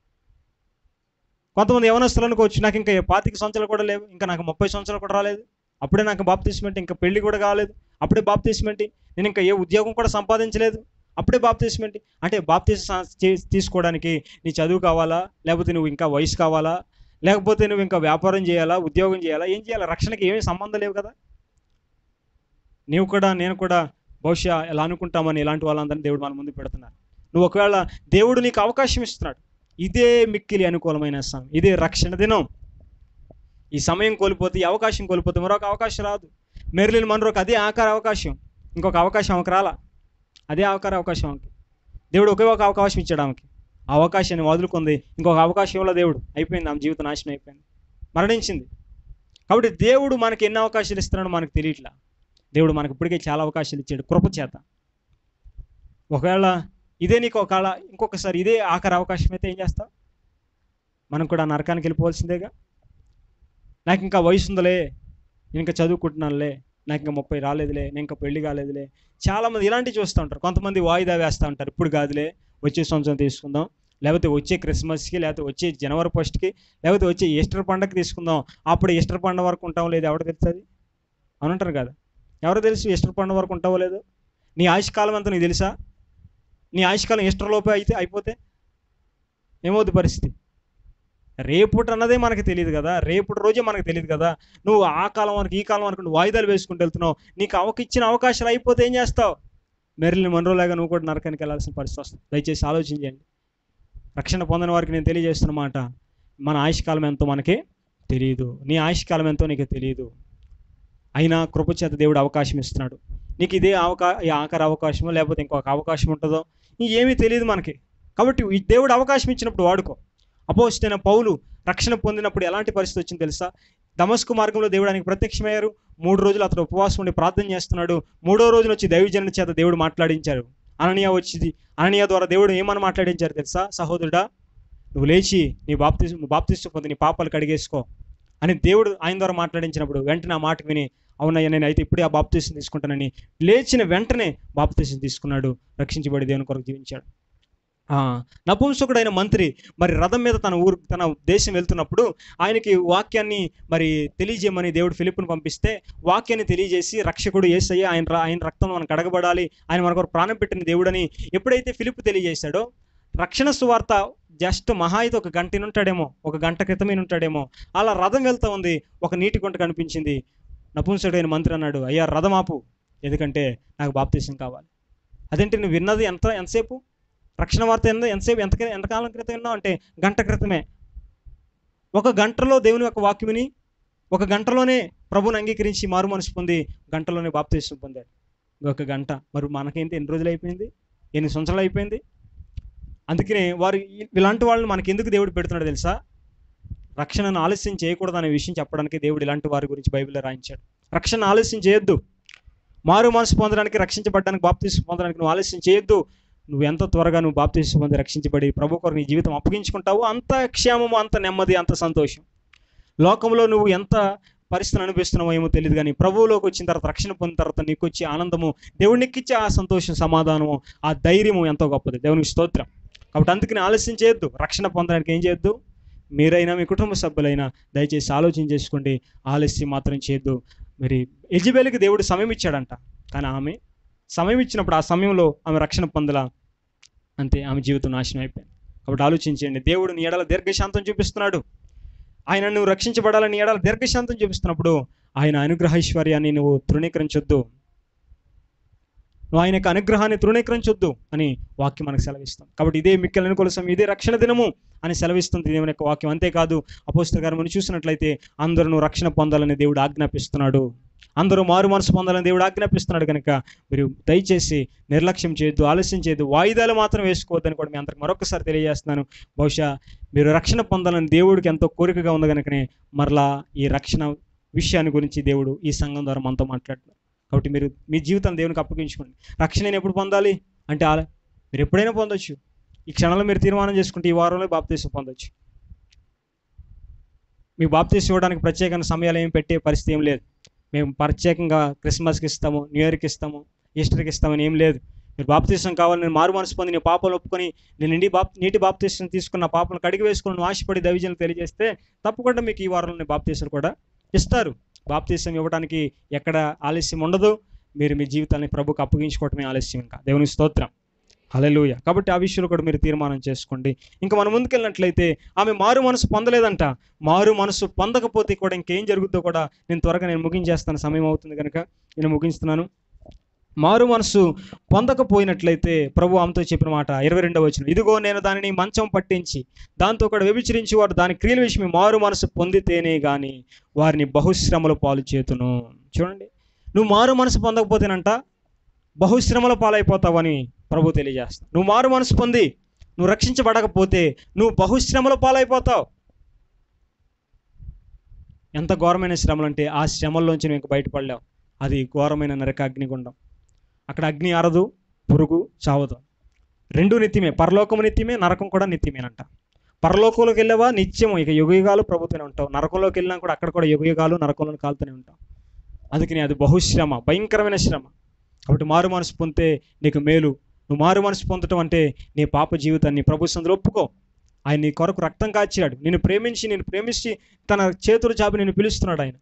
[SPEAKER 1] కొంతమంది యవనస్తులు అనుకోవచ్చు నాకు ఇంకా పాతిక సంవత్సరాలు కూడా లేవు ఇంకా నాకు ముప్పై సంవత్సరాలు కూడా రాలేదు అప్పుడే నాకు బాప్తీసం ఏంటి ఇంకా పెళ్లి కూడా కాలేదు అప్పుడే బాప్తీసం ఏంటి నేను ఇంకా ఏ ఉద్యోగం కూడా సంపాదించలేదు అప్పుడే బాప్తీసం ఏంటి అంటే బాప్తీసం తీసుకోవడానికి నీ చదువు కావాలా లేకపోతే నువ్వు ఇంకా వయసు కావాలా లేకపోతే నువ్వు ఇంకా వ్యాపారం చేయాలా ఉద్యోగం చేయాలా ఏం చేయాలా రక్షణకి ఏమీ సంబంధం లేవు కదా నీవు కూడా నేను కూడా బహుశా ఎలా అనుకుంటామని ఇలాంటి వాళ్ళందరినీ దేవుడు మన ముందు పెడుతున్నారు నువ్వు ఒకవేళ దేవుడు నీకు అవకాశం ఇస్తున్నాడు ఇదే మిక్కిలి అనుకూలమైన సమయం ఇదే రక్షణ దినం ఈ సమయం కోల్పోతే ఈ అవకాశం కోల్పోతే మరొక అవకాశం రాదు మెర్లిన్ మనరోకి అదే ఆకార అవకాశం ఇంకొక అవకాశం ఆమెకు రాలా అదే ఆకార అవకాశం ఆమెకి దేవుడు ఒకే ఒక అవకాశం ఇచ్చాడు ఆమెకి ఆ అవకాశాన్ని వదులుకుంది ఇంకొక అవకాశంలో దేవుడు అయిపోయింది ఆమె జీవితం నాశనం అయిపోయింది మరణించింది కాబట్టి దేవుడు మనకి ఎన్ని అవకాశాలు ఇస్తున్నాడో మనకు తెలియట్లా దేవుడు మనకి ఇప్పటికే చాలా అవకాశాలు ఇచ్చాడు కృప చేత ఒకవేళ ఇదే నీకు ఒకవేళ ఇంకొకసారి ఇదే ఆఖరి అవకాశం అయితే ఏం చేస్తావు మనం కూడా నరకానికి వెళ్ళిపోవాల్సిందేగా నాకు ఇంకా వయసు ఉందిలే నేను ఇంకా చదువుకుంటున్నానులే నాకు ఇంకా ముప్పై రాలేదులే నేను ఇంకా పెళ్లి కాలేదులే చాలామంది ఇలాంటివి చూస్తూ ఉంటారు కొంతమంది వాయిదా వేస్తూ ఉంటారు ఇప్పుడు కాదులే వచ్చే సంవత్సరం తీసుకుందాం లేకపోతే వచ్చే క్రిస్మస్కి లేకపోతే వచ్చే జనవరి ఫస్ట్కి లేకపోతే వచ్చే ఈస్టర్ పండగకి తీసుకుందాం అప్పుడు ఈస్టర్ పండుగ వరకు ఉంటాం లేదు ఎవరు తెలుస్తుంది అవునంటారు కదా ఎవరు తెలుసు ఈస్టర్ పండుగ వరకు ఉంటావో లేదు నీ ఆయుష్కాలం అంతా నీకు తెలుసా నీ ఆయుష్కాలం ఈస్టర్ లోపే అయితే అయిపోతే ఏమవుతుంది పరిస్థితి రేపుటి అన్నదే మనకు తెలియదు కదా రేపుటి రోజే మనకు తెలియదు కదా నువ్వు ఆ కాలం వరకు ఈ కాలం వరకు నువ్వు వాయిదాలు వేసుకుంటూ వెళ్తున్నావు నీకు అవక ఇచ్చిన అవకాశాలు అయిపోతే ఏం చేస్తావు మెరిలిన మనరోలాగా నువ్వు కూడా నరకానికి వెళ్ళాల్సిన పరిస్థితి వస్తుంది దయచేసి ఆలోచించండి రక్షణ పొందిన వారికి నేను తెలియజేస్తున్నమాట మన ఆయుష్కాలం ఎంతో మనకి తెలియదు నీ ఆయుష్కాలం ఎంతో నీకు తెలియదు అయినా కృపచేత దేవుడు అవకాశం ఇస్తున్నాడు నీకు ఇదే అవకా ఈ ఆఖరి అవకాశమో లేకపోతే ఇంకొక అవకాశం ఉంటుందో ఏమీ తెలియదు మనకి కాబట్టి ఈ దేవుడు అవకాశం ఇచ్చినప్పుడు వాడుకో అపోజిటైన పౌలు రక్షణ పొందినప్పుడు ఎలాంటి పరిస్థితి వచ్చింది తెలుసా దమస్కు మార్గంలో దేవుడు ఆయనకు ప్రత్యక్షమయ్యారు మూడు రోజులు అతను ఉపవాసం ఉండి ప్రార్థన చేస్తున్నాడు మూడో రోజున వచ్చి దైవజనుల చేత దేవుడు మాట్లాడించారు అననీయ వచ్చింది అననీయ ద్వారా దేవుడు ఏమని మాట్లాడించారు తెలుసా సహోదరుడా నువ్వు లేచి నీ బాప్తి బాప్తిస్తూ పొంది నీ పాపాలు కడిగేసుకో అని దేవుడు ఆయన ద్వారా మాట్లాడించినప్పుడు వెంటనే ఆ మాట విని అవునయ్యా నేను అయితే ఇప్పుడే ఆ బాప్తీసం తీసుకుంటానని లేచిన వెంటనే బాప్తీసం తీసుకున్నాడు రక్షించబడి దేవుని కొరకు జీవించాడు ఆ, నపుంసకుడైన మంత్రి మరి రథం మీద తన ఊరు తన దేశం వెళ్తున్నప్పుడు ఆయనకి వాక్యాన్ని మరి తెలియజేయమని దేవుడు ఫిలిప్ను పంపిస్తే వాక్యాన్ని తెలియజేసి రక్షకుడు ఏసయ్య ఆయన ర- ఆయన రక్తం మనకు అడగబడాలి ఆయన మన కొరకు ప్రాణం పెట్టిన దేవుడని ఎప్పుడైతే ఫిలిప్ తెలియజేశాడో రక్షణ సువార్త జస్ట్ మహా అయితే ఒక గంట ఉంటాడేమో ఒక గంట క్రితమే ఉంటాడేమో అలా రథం వెళ్తా ఉంది ఒక నీటి గుంట కనిపించింది నపుంసకుడైన మంత్రి అన్నాడు అయ్యా రథం ఆపు ఎందుకంటే నాకు బాప్తీసం కావాలి అదేంటి నువ్వు విన్నది ఎంత ఎంతసేపు రక్షణ వార్త ఎంత ఎంతసేపు ఎంత ఎంతకాలం క్రితం విన్నావు అంటే గంట క్రితమే ఒక గంటలో దేవుని యొక్క వాక్యముని ఒక గంటలోనే ప్రభుని అంగీకరించి మారు మనసు పొంది గంటలోనే బాప్తీసం పొందాడు ఒక గంట మరి మనకేంటి ఎన్ని రోజులు అయిపోయింది ఎన్ని సంవత్సరాలు అయిపోయింది అందుకనే వారు ఇ- ఇలాంటి వాళ్ళని మనకి ఎందుకు దేవుడు పెడుతున్నాడు తెలుసా రక్షణను ఆలస్యం చేయకూడదు అనే విషయం చెప్పడానికి దేవుడు ఇలాంటి వారి గురించి బైబిల్లో రాయించాడు రక్షణ ఆలస్యం చేయొద్దు మారు మనసు పొందడానికి రక్షించబడడానికి బాప్తీసం పొందడానికి నువ్వు ఆలస్యం చేయొద్దు నువ్వు ఎంత త్వరగా నువ్వు బాప్తీసం పొంది రక్షించబడి ప్రభు కొరకు నీ జీవితం అప్పగించుకుంటావో అంత క్షేమము అంత నెమ్మది అంత సంతోషం లోకంలో నువ్వు ఎంత పరిస్థితిని అనిపిస్తున్నావో ఏమో తెలియదు కానీ ప్రభువులోకి వచ్చిన తర్వాత రక్షణ పొందిన తర్వాత నీకు వచ్చే ఆనందము దేవునికి ఇచ్చే ఆ సంతోషం సమాధానము ఆ ధైర్యము ఎంతో గొప్పది దేవునికి స్తోత్రం కాబట్టి అందుకని ఆలస్యం చేయొద్దు రక్షణ పొందడానికి ఏం చేయొద్దు మీరైనా మీ కుటుంబ సభ్యులైనా దయచేసి ఆలోచన చేసుకోండి ఆలస్యం మాత్రం చేయొద్దు మరి ఎలిజబెల్కి దేవుడు సమయం ఇచ్చాడంట కానీ ఆమె సమయం ఇచ్చినప్పుడు ఆ సమయంలో ఆమె రక్షణ పొందలా అంతే ఆమె జీవితం నాశనం అయిపోయింది కాబట్టి ఆలోచించండి దేవుడు నీ ఎడల దీర్ఘశాంతం చూపిస్తున్నాడు ఆయన నువ్వు రక్షించబడాలని నీ ఎడల దీర్ఘశాంతం చూపిస్తున్నప్పుడు ఆయన అనుగ్రహైశ్వర్యాన్ని నువ్వు తృణీకరించొద్దు నువ్వు ఆయన యొక్క అనుగ్రహాన్ని తృణీకరించొద్దు అని వాక్యం మనకు సెలవిస్తాం కాబట్టి ఇదే మిక్కల అనుకూల సమయం ఇదే రక్షణ దినము అని సెలవిస్తుంది దేవుని యొక్క వాక్యం అంతేకాదు అపోస్తల గారు మనం చూసినట్లయితే అందరూ నువ్వు రక్షణ పొందాలని దేవుడు ఆజ్ఞాపిస్తున్నాడు అందరూ మారు మనసు పొందాలని దేవుడు ఆజ్ఞాపిస్తున్నాడు కనుక మీరు దయచేసి నిర్లక్ష్యం చేయొద్దు ఆలస్యం చేయొద్దు వాయిదాలు మాత్రం వేసుకోవద్దని కూడా మీ అందరికి మరొకసారి తెలియజేస్తున్నాను బహుశా మీరు రక్షణ పొందాలని దేవుడికి ఎంతో కోరికగా ఉంది కనుకనే మరలా ఈ రక్షణ విషయాన్ని గురించి దేవుడు ఈ సంఘం ద్వారా మనతో మాట్లాడుతున్నారు కాబట్టి మీరు మీ జీవితాన్ని దేవునికి అప్పగించుకోండి రక్షణ నేను ఎప్పుడు పొందాలి అంటే ఆల- మీరు ఎప్పుడైనా పొందొచ్చు ఈ క్షణంలో మీరు తీర్మానం చేసుకుంటే ఈ వారంలో బాప్తీసం పొందొచ్చు మీకు బాప్తీసం ఇవ్వడానికి ప్రత్యేకమైన సమయాలు ఏం పెట్టే పరిస్థితి ఏం లేదు మేము ప్రత్యేకంగా క్రిస్మస్కి ఇస్తాము న్యూ ఇయర్కి ఇస్తాము ఈస్టర్కి ఇస్తామని ఏం లేదు మీరు బాప్తీసం కావాలి నేను మారు మనసు పొంది నీ పాపలు ఒప్పుకొని నేను ఇండి బాప్ నీటి బాప్తీసం తీసుకున్న పాపను కడిగి వేసుకుని నువ్వు ఆశపడి దైవజనులు తెలియజేస్తే తప్పకుండా మీకు ఈ వారంలో బాప్తీసాలు కూడా ఇస్తారు బాప్తీసం ఇవ్వడానికి ఎక్కడ ఆలస్యం ఉండదు మీరు మీ జీవితాన్ని ప్రభుకు అప్పగించుకోవటమే ఆలస్యం ఇంకా దేవుని స్తోత్రం హల్లెలూయ కాబట్టి ఆ విషయంలో కూడా మీరు తీర్మానం చేసుకోండి ఇంకా మనం ముందుకెళ్ళినట్లయితే ఆమె మారు మనసు పొందలేదంట మారు మనసు పొందకపోతే కూడా ఇంకేం జరుగుతుందో కూడా నేను త్వరగా నేను ముగించేస్తాను సమయం అవుతుంది కనుక నేను ముగిస్తున్నాను మారు మనసు పొందకపోయినట్లయితే ప్రభు ఆమెతో చెప్పిన మాట ఇరవై రెండవ వచ్చిన ఇదిగో నేను దానిని మంచం పట్టించి దాంతో కూడా వ్యభిచరించి వారు దాని క్రియల విషయం మారు మనసు పొందితేనే గాని వారిని బహుశ్రమల పాలు చేతును చూడండి నువ్వు మారు మనసు పొందకపోతేనంట బహుశ్రమల పాలైపోతావని ప్రభు తెలియజేస్తా నువ్వు మారు మనసు పొంది నువ్వు రక్షించబడకపోతే నువ్వు బహుశ్రమల పాలైపోతావు ఎంత ఘోరమైన శ్రమలు అంటే ఆ శ్రమల్లోంచి నువ్వు ఇంక బయటపడలేవు అది ఘోరమైన నరక అగ్నిగుండం అక్కడ అగ్ని ఆరదు పురుగు చావదు రెండు నిత్యమే పరలోకము నిత్యమే నరకం కూడా నిత్యమేనంట పరలోకంలోకి వెళ్ళావా నిత్యము ఇక యుగయుగాలు ప్రభుత్వనే ఉంటావు నరకంలోకి వెళ్ళినా కూడా అక్కడ కూడా యుగయుగాలు నరకంలో కాలుతూనే ఉంటావు అందుకని అది బహుశ్రమ భయంకరమైన శ్రమ కాబట్టి మారు మనసు పొందితే నీకు మేలు నువ్వు మారు మనసు పొందటం అంటే నీ పాప జీవితాన్ని ప్రభు సందులో ఒప్పుకో ఆయన నీ కొరకు రక్తం కాచాడు నిన్ను ప్రేమించి నేను ప్రేమించి తన చేతులు చాపి నిన్ను పిలుస్తున్నాడు ఆయన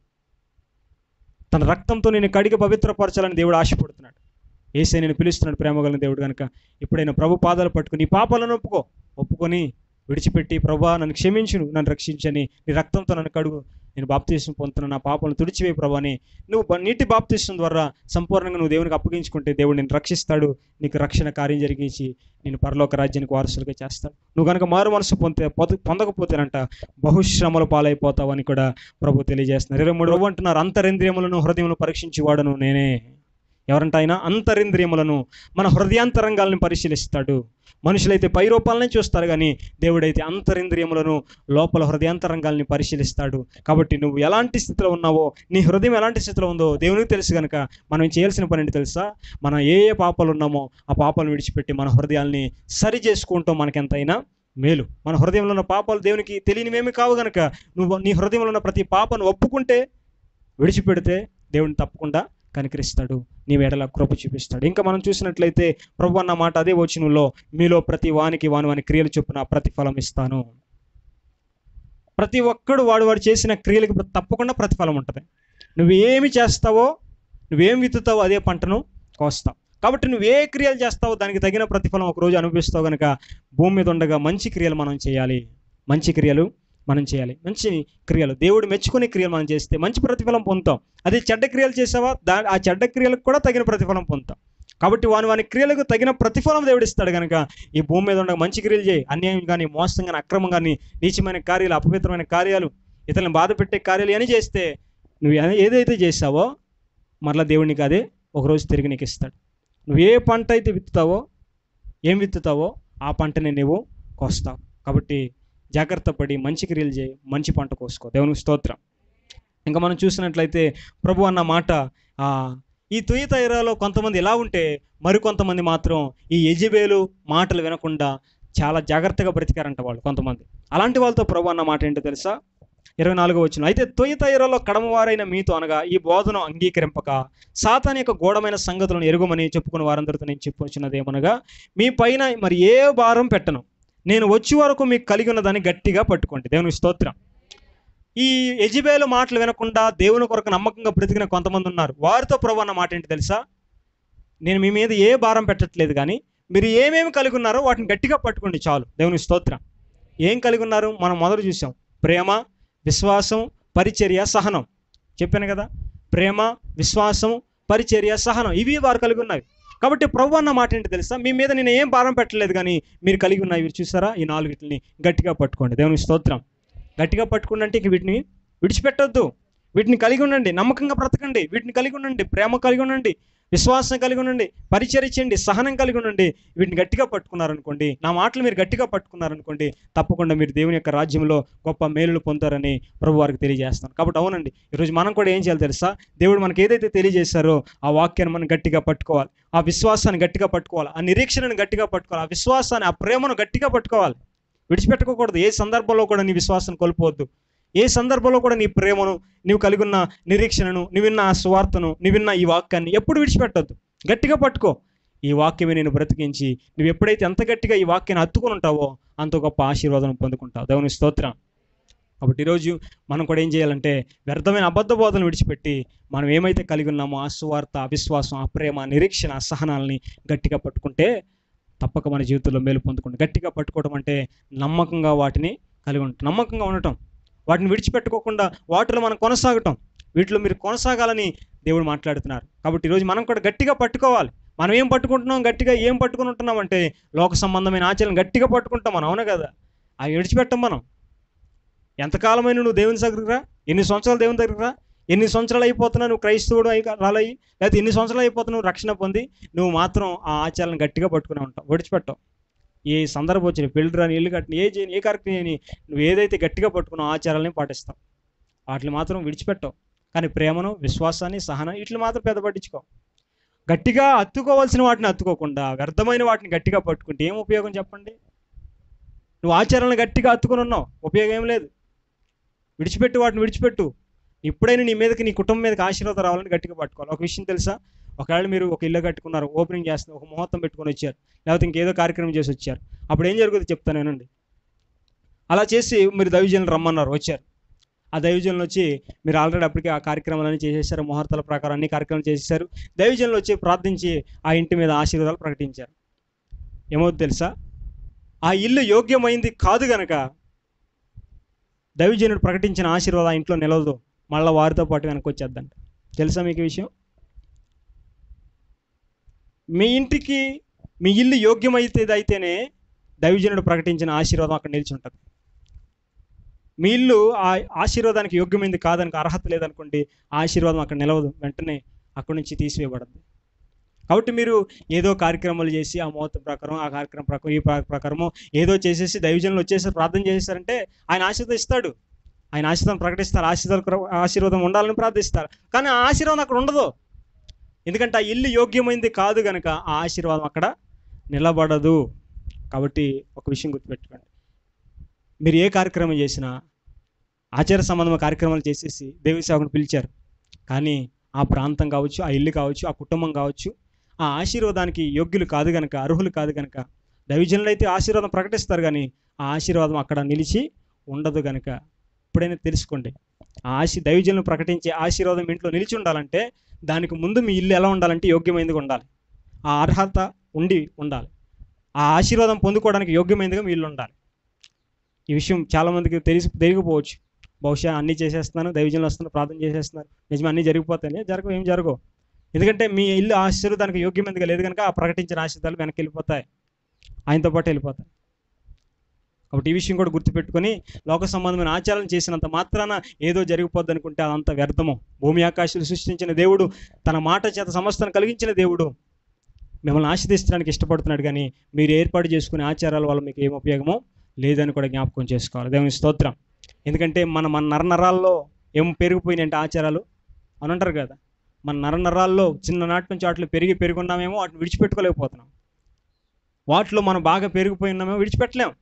[SPEAKER 1] తన రక్తంతో నేను కడిగి పవిత్రపరచాలని దేవుడు ఆశపడుతున్నాడు ఏసై నేను పిలుస్తున్నాడు ప్రేమగల దేవుడు కనుక ఇప్పుడైనా ప్రభు పాదాలు పట్టుకుని నీ పాపాలను ఒప్పుకో ఒప్పుకొని విడిచిపెట్టి ప్రభా నన్ను క్షమించును నన్ను రక్షించని నీ రక్తంతో నన్ను కడుగు నేను బాప్తీసం పొందుతున్న నా పాపలను తుడిచివే ప్రభా అని నువ్వు బ- నీటి బాప్తీసం ద్వారా సంపూర్ణంగా నువ్వు దేవునికి అప్పగించుకుంటే దేవుడు నేను రక్షిస్తాడు నీకు రక్షణ కార్యం జరిగించి నేను పరలోక రాజ్యానికి వారసులుగా చేస్తాడు నువ్వు కనుక మారు మనసు పొందే పొంద- పొందకపోతేనంట బహుశ్రమల పాలైపోతావు అని కూడా ప్రభు తెలియజేస్తున్నారు ఇరవై మూడు అంటున్నారు అంతరింద్రియములను హృదయములను పరీక్షించేవాడను నేనే ఎవరంట ఆయన అంతరింద్రియములను మన హృదయాంతరంగాలను పరిశీలిస్తాడు మనుషులైతే పై రూపాలనే చూస్తారు కానీ దేవుడైతే అంతరింద్రియములను లోపల హృదయాంతరంగాల్ని పరిశీలిస్తాడు కాబట్టి నువ్వు ఎలాంటి స్థితిలో ఉన్నావో నీ హృదయం ఎలాంటి స్థితిలో ఉందో దేవునికి తెలుసు కనుక మనం చేయాల్సిన పని ఏంటి తెలుసా మనం ఏ ఏ పాపాలు ఉన్నామో ఆ పాపాలను విడిచిపెట్టి మన హృదయాల్ని సరి చేసుకుంటాం మనకెంతైనా మేలు మన హృదయంలో ఉన్న పాపాలు దేవునికి తెలియనివేమి కావు గనక నువ్వు నీ హృదయంలో ఉన్న ప్రతి పాపను ఒప్పుకుంటే విడిచిపెడితే దేవుని తప్పకుండా కనికరిస్తాడు నీ వేడల కృప చూపిస్తాడు ఇంకా మనం చూసినట్లయితే ప్రభు అన్న మాట అదే వచనంలో మీలో ప్రతి వానికి వాని వాని క్రియలు చొప్పున ప్రతిఫలం ఇస్తాను ప్రతి ఒక్కడు వాడు వాడు చేసిన క్రియలకు తప్పకుండా ప్రతిఫలం ఉంటుంది నువ్వు ఏమి చేస్తావో నువ్వేం విత్తుతావో అదే పంటను కోస్తావు కాబట్టి నువ్వు ఏ క్రియలు చేస్తావో దానికి తగిన ప్రతిఫలం ఒక రోజు అనుభవిస్తావు కనుక భూమి మీద ఉండగా మంచి క్రియలు మనం చేయాలి మంచి క్రియలు మనం చేయాలి మంచి క్రియలు దేవుడు మెచ్చుకునే క్రియలు మనం చేస్తే మంచి ప్రతిఫలం పొందుతాం అదే చెడ్డ క్రియలు చేసావా దా ఆ చెడ్డ క్రియలకు కూడా తగిన ప్రతిఫలం పొందుతాం కాబట్టి వాని వాని క్రియలకు తగిన ప్రతిఫలం దేవుడు ఇస్తాడు కనుక ఈ భూమి మీద ఉండగా మంచి క్రియలు చేయి అన్యాయం కానీ మోసం కానీ అక్రమం కానీ నీచమైన కార్యాలు అపవిత్రమైన కార్యాలు ఇతరులను బాధ పెట్టే కార్యాలు అని చేస్తే నువ్వు ఏ- ఏదైతే చేసావో మరలా దేవుడు నీకు అదే ఒకరోజు తిరిగి నీకు ఇస్తాడు నువ్వు ఏ పంట అయితే విత్తుతావో ఏం విత్తుతావో ఆ పంటని నువ్వు కోస్తావు కాబట్టి జాగ్రత్త పడి మంచి క్రియలు చేయి మంచి పంట కోసుకో దేవునికి స్తోత్రం ఇంకా మనం చూసినట్లయితే ప్రభు అన్న మాట ఆ, ఈ తుయితైరాలో కొంతమంది ఎలా ఉంటే మరికొంతమంది మాత్రం ఈ యజబేలు మాటలు వినకుండా చాలా జాగ్రత్తగా బ్రతికారంట వాళ్ళు కొంతమంది అలాంటి వాళ్ళతో ప్రభు అన్న మాట ఏంటో తెలుసా ఇరవై నాలుగో వచ్చిన అయితే తొయ్యతైరలో కడమవారైన మీతో అనగా ఈ బోధను అంగీకరింపక సాతాన్ యొక్క గూఢమైన సంగతులను ఎరుగుమని చెప్పుకున్న వారందరితో నేను చెప్పుకొచ్చినది ఏమనగా మీ పైన మరి ఏ భారం పెట్టను నేను వచ్చే వరకు మీకు కలిగి ఉన్నదాన్ని గట్టిగా పట్టుకోండి దేవుని స్తోత్రం ఈ ఎజిబేలు మాటలు వినకుండా దేవుని కొరకు నమ్మకంగా బ్రతికిన కొంతమంది ఉన్నారు వారితో ప్రభు అన్న మాట ఏంటి తెలుసా నేను మీ మీద ఏ భారం పెట్టట్లేదు కానీ మీరు ఏమేమి కలిగి ఉన్నారో వాటిని గట్టిగా పట్టుకోండి చాలు దేవుని స్తోత్రం ఏం కలిగి ఉన్నారు మనం మొదలు చూసాం ప్రేమ విశ్వాసం పరిచర్య సహనం చెప్పాను కదా ప్రేమ విశ్వాసం పరిచర్య సహనం ఇవి వారు కలిగి ఉన్నవి కాబట్టి ప్రభు అన్న మాట ఏంటి తెలుసా మీ మీద నేను ఏం భారం పెట్టలేదు కానీ మీరు కలిగి ఉన్నాయి మీరు చూసారా ఈ నాలుగిటిని గట్టిగా పట్టుకోండి దేవుని స్తోత్రం గట్టిగా పట్టుకోండి అంటే ఇంక వీటిని విడిచిపెట్టొద్దు వీటిని కలిగి ఉండండి నమ్మకంగా బ్రతకండి వీటిని కలిగి ఉండండి ప్రేమ కలిగి ఉండండి విశ్వాసం కలిగి ఉండండి పరిచరించండి సహనం కలిగి ఉండండి వీటిని గట్టిగా పట్టుకున్నారనుకోండి నా మాటలు మీరు గట్టిగా పట్టుకున్నారనుకోండి తప్పకుండా మీరు దేవుని యొక్క రాజ్యంలో గొప్ప మేలులు పొందుతారని ప్రభు వారికి తెలియజేస్తాను కాబట్టి అవునండి ఈరోజు మనం కూడా ఏం చేయాలి తెలుసా దేవుడు మనకి ఏదైతే తెలియజేశారో ఆ వాక్యాన్ని మనం గట్టిగా పట్టుకోవాలి ఆ విశ్వాసాన్ని గట్టిగా పట్టుకోవాలి ఆ నిరీక్షణను గట్టిగా పట్టుకోవాలి ఆ విశ్వాసాన్ని ఆ ప్రేమను గట్టిగా పట్టుకోవాలి విడిచిపెట్టుకోకూడదు ఏ సందర్భంలో కూడా నీ విశ్వాసం కోల్పోవద్దు ఏ సందర్భంలో కూడా నీ ప్రేమను నీవు కలిగి ఉన్న నిరీక్షణను నువ్వు విన్న ఆ సువార్తను నువ్వు విన్న ఈ వాక్యాన్ని ఎప్పుడు విడిచిపెట్టద్దు గట్టిగా పట్టుకో ఈ వాక్యమే నేను బ్రతికించి నువ్వు ఎప్పుడైతే ఎంత గట్టిగా ఈ వాక్యాన్ని హత్తుకుని ఉంటావో అంత గొప్ప ఆశీర్వాదం పొందుకుంటావు దేవుని స్తోత్రం కాబట్టి ఈరోజు మనం కూడా ఏం చేయాలంటే వ్యర్థమైన అబద్ధ బోధనలు విడిచిపెట్టి మనం ఏమైతే కలిగి ఉన్నామో ఆ సువార్త అవిశ్వాసం ఆ ప్రేమ నిరీక్షణ ఆ సహనాల్ని గట్టిగా పట్టుకుంటే తప్పక మన జీవితంలో మేలు పొందుకుంటాం గట్టిగా పట్టుకోవడం అంటే నమ్మకంగా వాటిని కలిగి ఉండటం నమ్మకంగా ఉండటం వాటిని విడిచిపెట్టుకోకుండా వాటిలో మనం కొనసాగటం వీటిలో మీరు కొనసాగాలని దేవుడు మాట్లాడుతున్నారు కాబట్టి ఈరోజు మనం కూడా గట్టిగా పట్టుకోవాలి మనం ఏం పట్టుకుంటున్నాం గట్టిగా ఏం పట్టుకుని ఉంటున్నాం అంటే లోక సంబంధమైన ఆచరణ గట్టిగా పట్టుకుంటాం మనం అవునా కదా అవి విడిచిపెట్టం మనం ఎంతకాలమైన నువ్వు దేవుని దగ్గరికి రా ఎన్ని సంవత్సరాలు దేవుని దగ్గరికి రా ఎన్ని సంవత్సరాలు అయిపోతున్నా నువ్వు క్రైస్తవుడు అయి రాలయ్యి లేకపోతే ఎన్ని సంవత్సరాలు అయిపోతున్నా నువ్వు రక్షణ పొంది నువ్వు మాత్రం ఆ ఆచారాలను గట్టిగా పట్టుకునే ఉంటావు విడిచిపెట్టవు ఏ సందర్భం వచ్చిన పెళ్లి రాని ఇల్లు కట్టిన ఏ చేయని ఏ కార్యక్రమం చేయని నువ్వు ఏదైతే గట్టిగా పట్టుకున్నావు ఆ ఆచారాలని పాటిస్తావు వాటిని మాత్రం విడిచిపెట్టవు కానీ ప్రేమను విశ్వాసాన్ని సహనం వీటిని మాత్రం పెద్ద పట్టించుకో గట్టిగా అత్తుకోవాల్సిన వాటిని అత్తుకోకుండా వ్యర్థమైన వాటిని గట్టిగా పట్టుకుంటే ఏం ఉపయోగం చెప్పండి నువ్వు ఆచారాలను గట్టిగా అత్తుకొని ఉన్నావు ఉపయోగం ఏం లేదు విడిచిపెట్టు వాటిని విడిచిపెట్టు ఎప్పుడైనా నీ మీదకి నీ కుటుంబం మీదకి ఆశీర్వాదం రావాలని గట్టిగా పట్టుకోవాలి ఒక విషయం తెలుసా ఒకవేళ మీరు ఒక ఇల్లు కట్టుకున్నారు ఓపెనింగ్ చేస్తున్నారు ఒక ముహూర్తం పెట్టుకొని వచ్చారు లేకపోతే ఇంకేదో కార్యక్రమం చేసి వచ్చారు అప్పుడు ఏం జరుగుతుంది చెప్తాను నేనండి అలా చేసి మీరు దైవజనులు రమ్మన్నారు వచ్చారు ఆ దైవజనులు వచ్చి మీరు ఆల్రెడీ అప్పటికే ఆ కార్యక్రమాలన్నీ చేసేసారు ముహూర్తాల ప్రకారం అన్ని కార్యక్రమాలు చేసేసారు దైవజనులు వచ్చి ప్రార్థించి ఆ ఇంటి మీద ఆశీర్వాదాలు ప్రకటించారు ఏమవుతుంది తెలుసా ఆ ఇల్లు యోగ్యమైంది కాదు గనక దైవజనుడు ప్రకటించిన ఆశీర్వాదం ఆ ఇంట్లో నిలవదు మళ్ళీ వారితో పాటు వెనక్కి వచ్చేద్దంట తెలుసా మీకు ఈ విషయం మీ ఇంటికి మీ ఇల్లు యోగ్యమైతే అయితేనే దైవజనుడు ప్రకటించిన ఆశీర్వాదం అక్కడ నిలిచి ఉంటుంది మీ ఇల్లు ఆ ఆశీర్వాదానికి యోగ్యమైంది కాదనికి అర్హత లేదనుకోండి ఆ ఆశీర్వాదం అక్కడ నిలవదు వెంటనే అక్కడి నుంచి తీసివేయబడద్దు కాబట్టి మీరు ఏదో కార్యక్రమాలు చేసి ఆ మోత ప్రకారం ఆ కార్యక్రమం ప్రకారం ఈ ప్ర- ప్రకారము ఏదో చేసేసి దైవజనులు వచ్చేసి ప్రార్థన చేసేసారంటే ఆయన ఆశీర్వాదం ఇస్తాడు ఆయన ఆశీర్వాదం ప్రకటిస్తారు ఆశీర్వాదం ఆశీర్వాదం ఉండాలని ప్రార్థిస్తారు కానీ ఆ ఆశీర్వాదం అక్కడ ఉండదు ఎందుకంటే ఆ ఇల్లు యోగ్యమైంది కాదు కనుక ఆ ఆశీర్వాదం అక్కడ నిలబడదు కాబట్టి ఒక విషయం గుర్తుపెట్టుకోండి మీరు ఏ కార్యక్రమం చేసినా ఆచార సంబంధమైన కార్యక్రమాలు చేసేసి దేవి సేవకుని పిలిచారు కానీ ఆ ప్రాంతం కావచ్చు ఆ ఇల్లు కావచ్చు ఆ కుటుంబం కావచ్చు ఆ ఆశీర్వాదానికి యోగ్యులు కాదు కనుక అర్హులు కాదు కనుక దైవజనులు అయితే ఆశీర్వాదం ప్రకటిస్తారు కానీ ఆ ఆశీర్వాదం అక్కడ నిలిచి ఉండదు కనుక ఎప్పుడైనా తెలుసుకోండి ఆ ఆశీ దైవజనులు ప్రకటించే ఆశీర్వాదం మీ ఇంట్లో నిలిచి ఉండాలంటే దానికి ముందు మీ ఇల్లు ఎలా ఉండాలంటే యోగ్యమైనదిగా ఉండాలి ఆ అర్హత ఉండి ఉండాలి ఆ ఆశీర్వాదం పొందుకోవడానికి యోగ్యమైనదిగా మీ ఇల్లు ఉండాలి ఈ విషయం చాలామందికి తెలిసి తెలియకపోవచ్చు బహుశా అన్నీ చేసేస్తున్నాను దైవజనులు వస్తున్నారు ప్రార్థన చేసేస్తున్నారు నిజమే అన్నీ జరిగిపోతాయి జరగవు ఏం జరగవు ఎందుకంటే మీ ఇల్లు ఆశీర్వాదానికి యోగ్యమైనదిగా లేదు కనుక ఆ ప్రకటించిన ఆశీర్వాదాలు వెనక్కి వెళ్ళిపోతాయి ఆయనతో పాటు వెళ్ళిపోతాయి కాబట్టి ఈ విషయం కూడా గుర్తుపెట్టుకొని లోక సంబంధమైన ఆచారాలు చేసినంత మాత్రాన ఏదో జరిగిపోద్ది అనుకుంటే అదంతా వ్యర్థము భూమి ఆకాశాలు సృష్టించిన దేవుడు తన మాట చేత సమస్తాన్ని కలిగించిన దేవుడు మిమ్మల్ని ఆశీర్దించడానికి ఇష్టపడుతున్నాడు కానీ మీరు ఏర్పాటు చేసుకునే ఆచారాల వల్ల మీకు ఏం ఉపయోగమో లేదని కూడా జ్ఞాపకం చేసుకోవాలి దేవుని స్తోత్రం ఎందుకంటే మన మన నరనరాల్లో ఏం పెరిగిపోయినాయి అంటే ఆచారాలు అని అంటారు కదా మన నరనరాల్లో చిన్ననాటి నుంచి వాటిలో పెరిగి పెరుగున్నామేమో వాటిని విడిచిపెట్టుకోలేకపోతున్నాం వాటిలో మనం బాగా పెరిగిపోయి ఉన్నామేమో విడిచిపెట్టలేం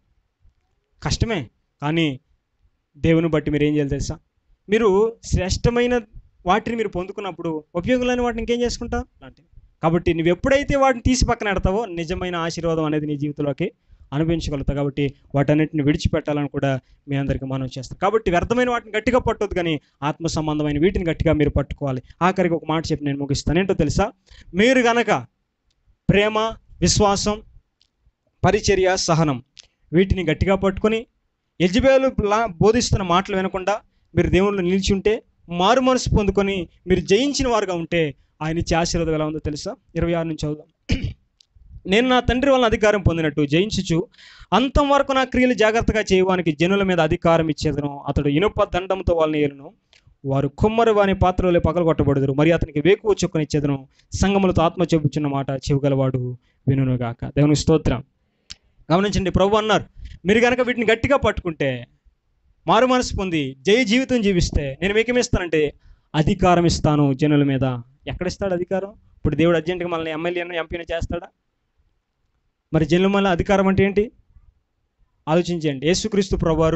[SPEAKER 1] కష్టమే కానీ దేవుని బట్టి మీరు ఏం చేయాలి తెలుసా మీరు శ్రేష్టమైన వాటిని మీరు పొందుకున్నప్పుడు ఉపయోగం లేని వాటిని ఇంకేం చేసుకుంటావు లాంటివి కాబట్టి నువ్వు ఎప్పుడైతే వాటిని తీసి పక్కన పెడతావో నిజమైన ఆశీర్వాదం అనేది నీ జీవితంలోకి అనుభవించగలుగుతావు కాబట్టి వాటన్నిటిని విడిచిపెట్టాలని కూడా మీ అందరికీ మనం చేస్తాం కాబట్టి వ్యర్థమైన వాటిని గట్టిగా పట్టొద్దు కానీ ఆత్మ సంబంధమైన వీటిని గట్టిగా మీరు పట్టుకోవాలి ఆఖరికి ఒక మాట చెప్పి నేను ముగిస్తాను ఏంటో తెలుసా మీరు గనక ప్రేమ విశ్వాసం పరిచర్య సహనం వీటిని గట్టిగా పట్టుకొని యజ్బేలు లా బోధిస్తున్న మాటలు వినకుండా మీరు దేవుళ్ళు నిలిచి ఉంటే మారు మనసు పొందుకొని మీరు జయించిన వారుగా ఉంటే ఆయన ఇచ్చే ఆశీర్వాదం ఎలా ఉందో తెలుసా ఇరవై ఆరు నుంచి చదువుదాం నేను నా తండ్రి వలన అధికారం పొందినట్టు జయించుచు అంతం వరకు నా క్రియలు జాగ్రత్తగా చేయడానికి జనుల మీద అధికారం ఇచ్చేదను అతడు ఇనుప దండంతో వాళ్ళని ఏలును వారు కుమ్మరి వాని పాత్రలో పగలగొట్టబడుదురు మరి అతనికి వేకువ చొక్కని ఇచ్చేదను సంగములతో ఆత్మ చెబుచున్న మాట చెవిగలవాడు వినుగాక దేవుని స్తోత్రం గమనించండి ప్రభు అన్నారు మీరు కనుక వీటిని గట్టిగా పట్టుకుంటే మారు మనసు పొంది జయ జీవితం జీవిస్తే నేను మీకు ఏమిస్తానంటే అధికారం ఇస్తాను జనుల మీద ఎక్కడిస్తాడు అధికారం ఇప్పుడు దేవుడు అర్జెంటుగా మనల్ని ఎమ్మెల్యేను ఎంపీని చేస్తాడా మరి జనుల మళ్ళీ అధికారం అంటే ఏంటి ఆలోచించండి యేసుక్రీస్తు ప్రభువారు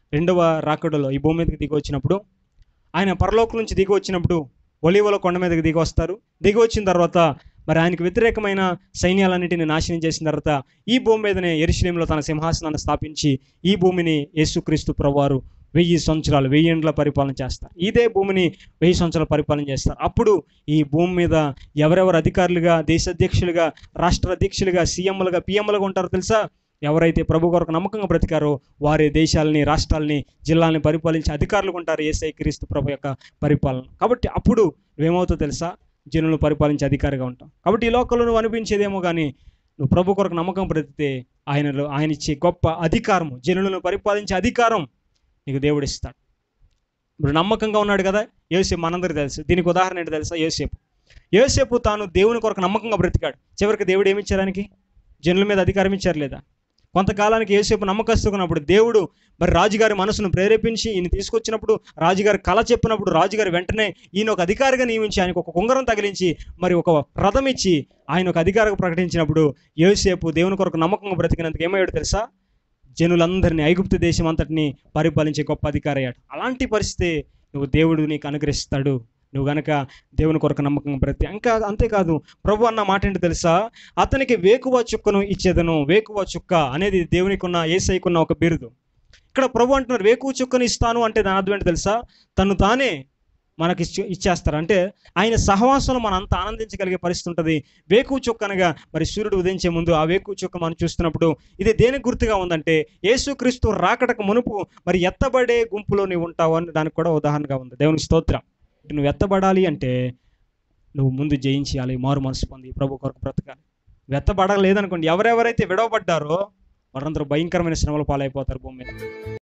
[SPEAKER 1] రెండవ రాకడలో ఈ భూమి మీదకి దిగి వచ్చినప్పుడు ఆయన పరలోకం నుంచి దిగి వచ్చినప్పుడు ఒలివల కొండ మీదకి దిగి వస్తారు దిగి వచ్చిన తర్వాత మరి ఆయనకు వ్యతిరేకమైన సైన్యాలన్నింటినీ నాశనం చేసిన తర్వాత ఈ భూమి మీదనే ఎరుశలేంలో తన సింహాసనాన్ని స్థాపించి ఈ భూమిని యేసుక్రీస్తు ప్రభువారు వెయ్యి సంవత్సరాలు వెయ్యి ఏండ్ల పరిపాలన చేస్తారు ఇదే భూమిని వెయ్యి సంవత్సరాల పరిపాలన చేస్తారు అప్పుడు ఈ భూమి మీద ఎవరెవరు అధికారులుగా దేశ అధ్యక్షులుగా రాష్ట్ర అధ్యక్షులుగా సీఎంలుగా పిఎంలుగా ఉంటారో తెలుసా ఎవరైతే ప్రభు కొరకు నమ్మకంగా బ్రతికారో వారి దేశాలని రాష్ట్రాలని జిల్లాలని పరిపాలించే అధికారులు ఉంటారు ఏసై క్రీస్తు ప్రభు యొక్క పరిపాలన కాబట్టి అప్పుడు నువ్వేమవుతుందో తెలుసా జనులను పరిపాలించే అధికారిగా ఉంటాం కాబట్టి ఈ లోకంలో నువ్వు అనిపించేదేమో కానీ నువ్వు ప్రభు కొరకు నమ్మకం బ్రతికితే ఆయనలో ఆయన ఇచ్చే గొప్ప అధికారము జనులను పరిపాలించే అధికారం నీకు దేవుడు ఇస్తాడు ఇప్పుడు నమ్మకంగా ఉన్నాడు కదా యోసేపు మనందరికీ తెలుసు దీనికి ఉదాహరణ ఏంటి తెలుసా యోసేపు యోసేపు తాను దేవుని కొరకు నమ్మకంగా బ్రతికాడు చివరికి దేవుడు ఏమి ఇచ్చారానికి జనుల మీద అధికారం ఇచ్చారు లేదా కొంతకాలానికి యోసేపు నమ్మకస్తున్నప్పుడు దేవుడు మరి రాజుగారి మనసును ప్రేరేపించి ఈయన తీసుకొచ్చినప్పుడు రాజుగారి కళ చెప్పినప్పుడు రాజుగారి వెంటనే ఈయన ఒక అధికారిగా నియమించి ఆయనకు ఒక ఉంగరం తగిలించి మరి ఒక రథం ఇచ్చి ఆయన ఒక అధికారిగా ప్రకటించినప్పుడు యోసేపు దేవుని కొరకు నమ్మకంగా బ్రతికినందుకు ఏమయ్యాడు తెలుసా జనులందరినీ ఐగుప్తు దేశం అంతటిని పరిపాలించే గొప్ప అధికారి అయ్యాడు అలాంటి పరిస్థితి నువ్వు దేవుడు నీకు అనుగ్రహిస్తాడు నువ్వు గనక దేవుని కొరకు నమ్మకంగా బ్రతి ఇంకా అంతేకాదు ప్రభు అన్న మాట ఏంటి తెలుసా అతనికి వేకువ చుక్కను ఇచ్చేదను వేకువ చుక్క అనేది దేవునికి ఉన్న ఏసైకున్న ఒక బిరుదు ఇక్కడ ప్రభు అంటున్నారు వేకువ చుక్కను ఇస్తాను అంటే దాని అర్థం ఏంటి తెలుసా తను తానే మనకి ఇచ్చి- ఇచ్చేస్తారు అంటే ఆయన సహవాసంలో మనం అంత ఆనందించగలిగే పరిస్థితి ఉంటుంది వేకువ చుక్క అనగా మరి సూర్యుడు ఉదయించే ముందు ఆ వేకువ చుక్క మనం చూస్తున్నప్పుడు ఇది దేనికి గుర్తుగా ఉందంటే యేసుక్రీస్తు రాకడకు మునుపు మరి ఎత్తబడే గుంపులో నీవు ఉంటావు అని దానికి కూడా ఉదాహరణగా ఉంది దేవునికి స్తోత్రం నువ్వు ఎత్తబడాలి అంటే నువ్వు ముందు జయించాలి మారు మనసు పొంది ప్రభు కొరకు బ్రతకాలి నువ్వు ఎత్తబడలేదనుకోండి ఎవరెవరైతే విడవబడ్డారో వారందరూ భయంకరమైన శ్రమల పాలైపోతారు భూమి మీద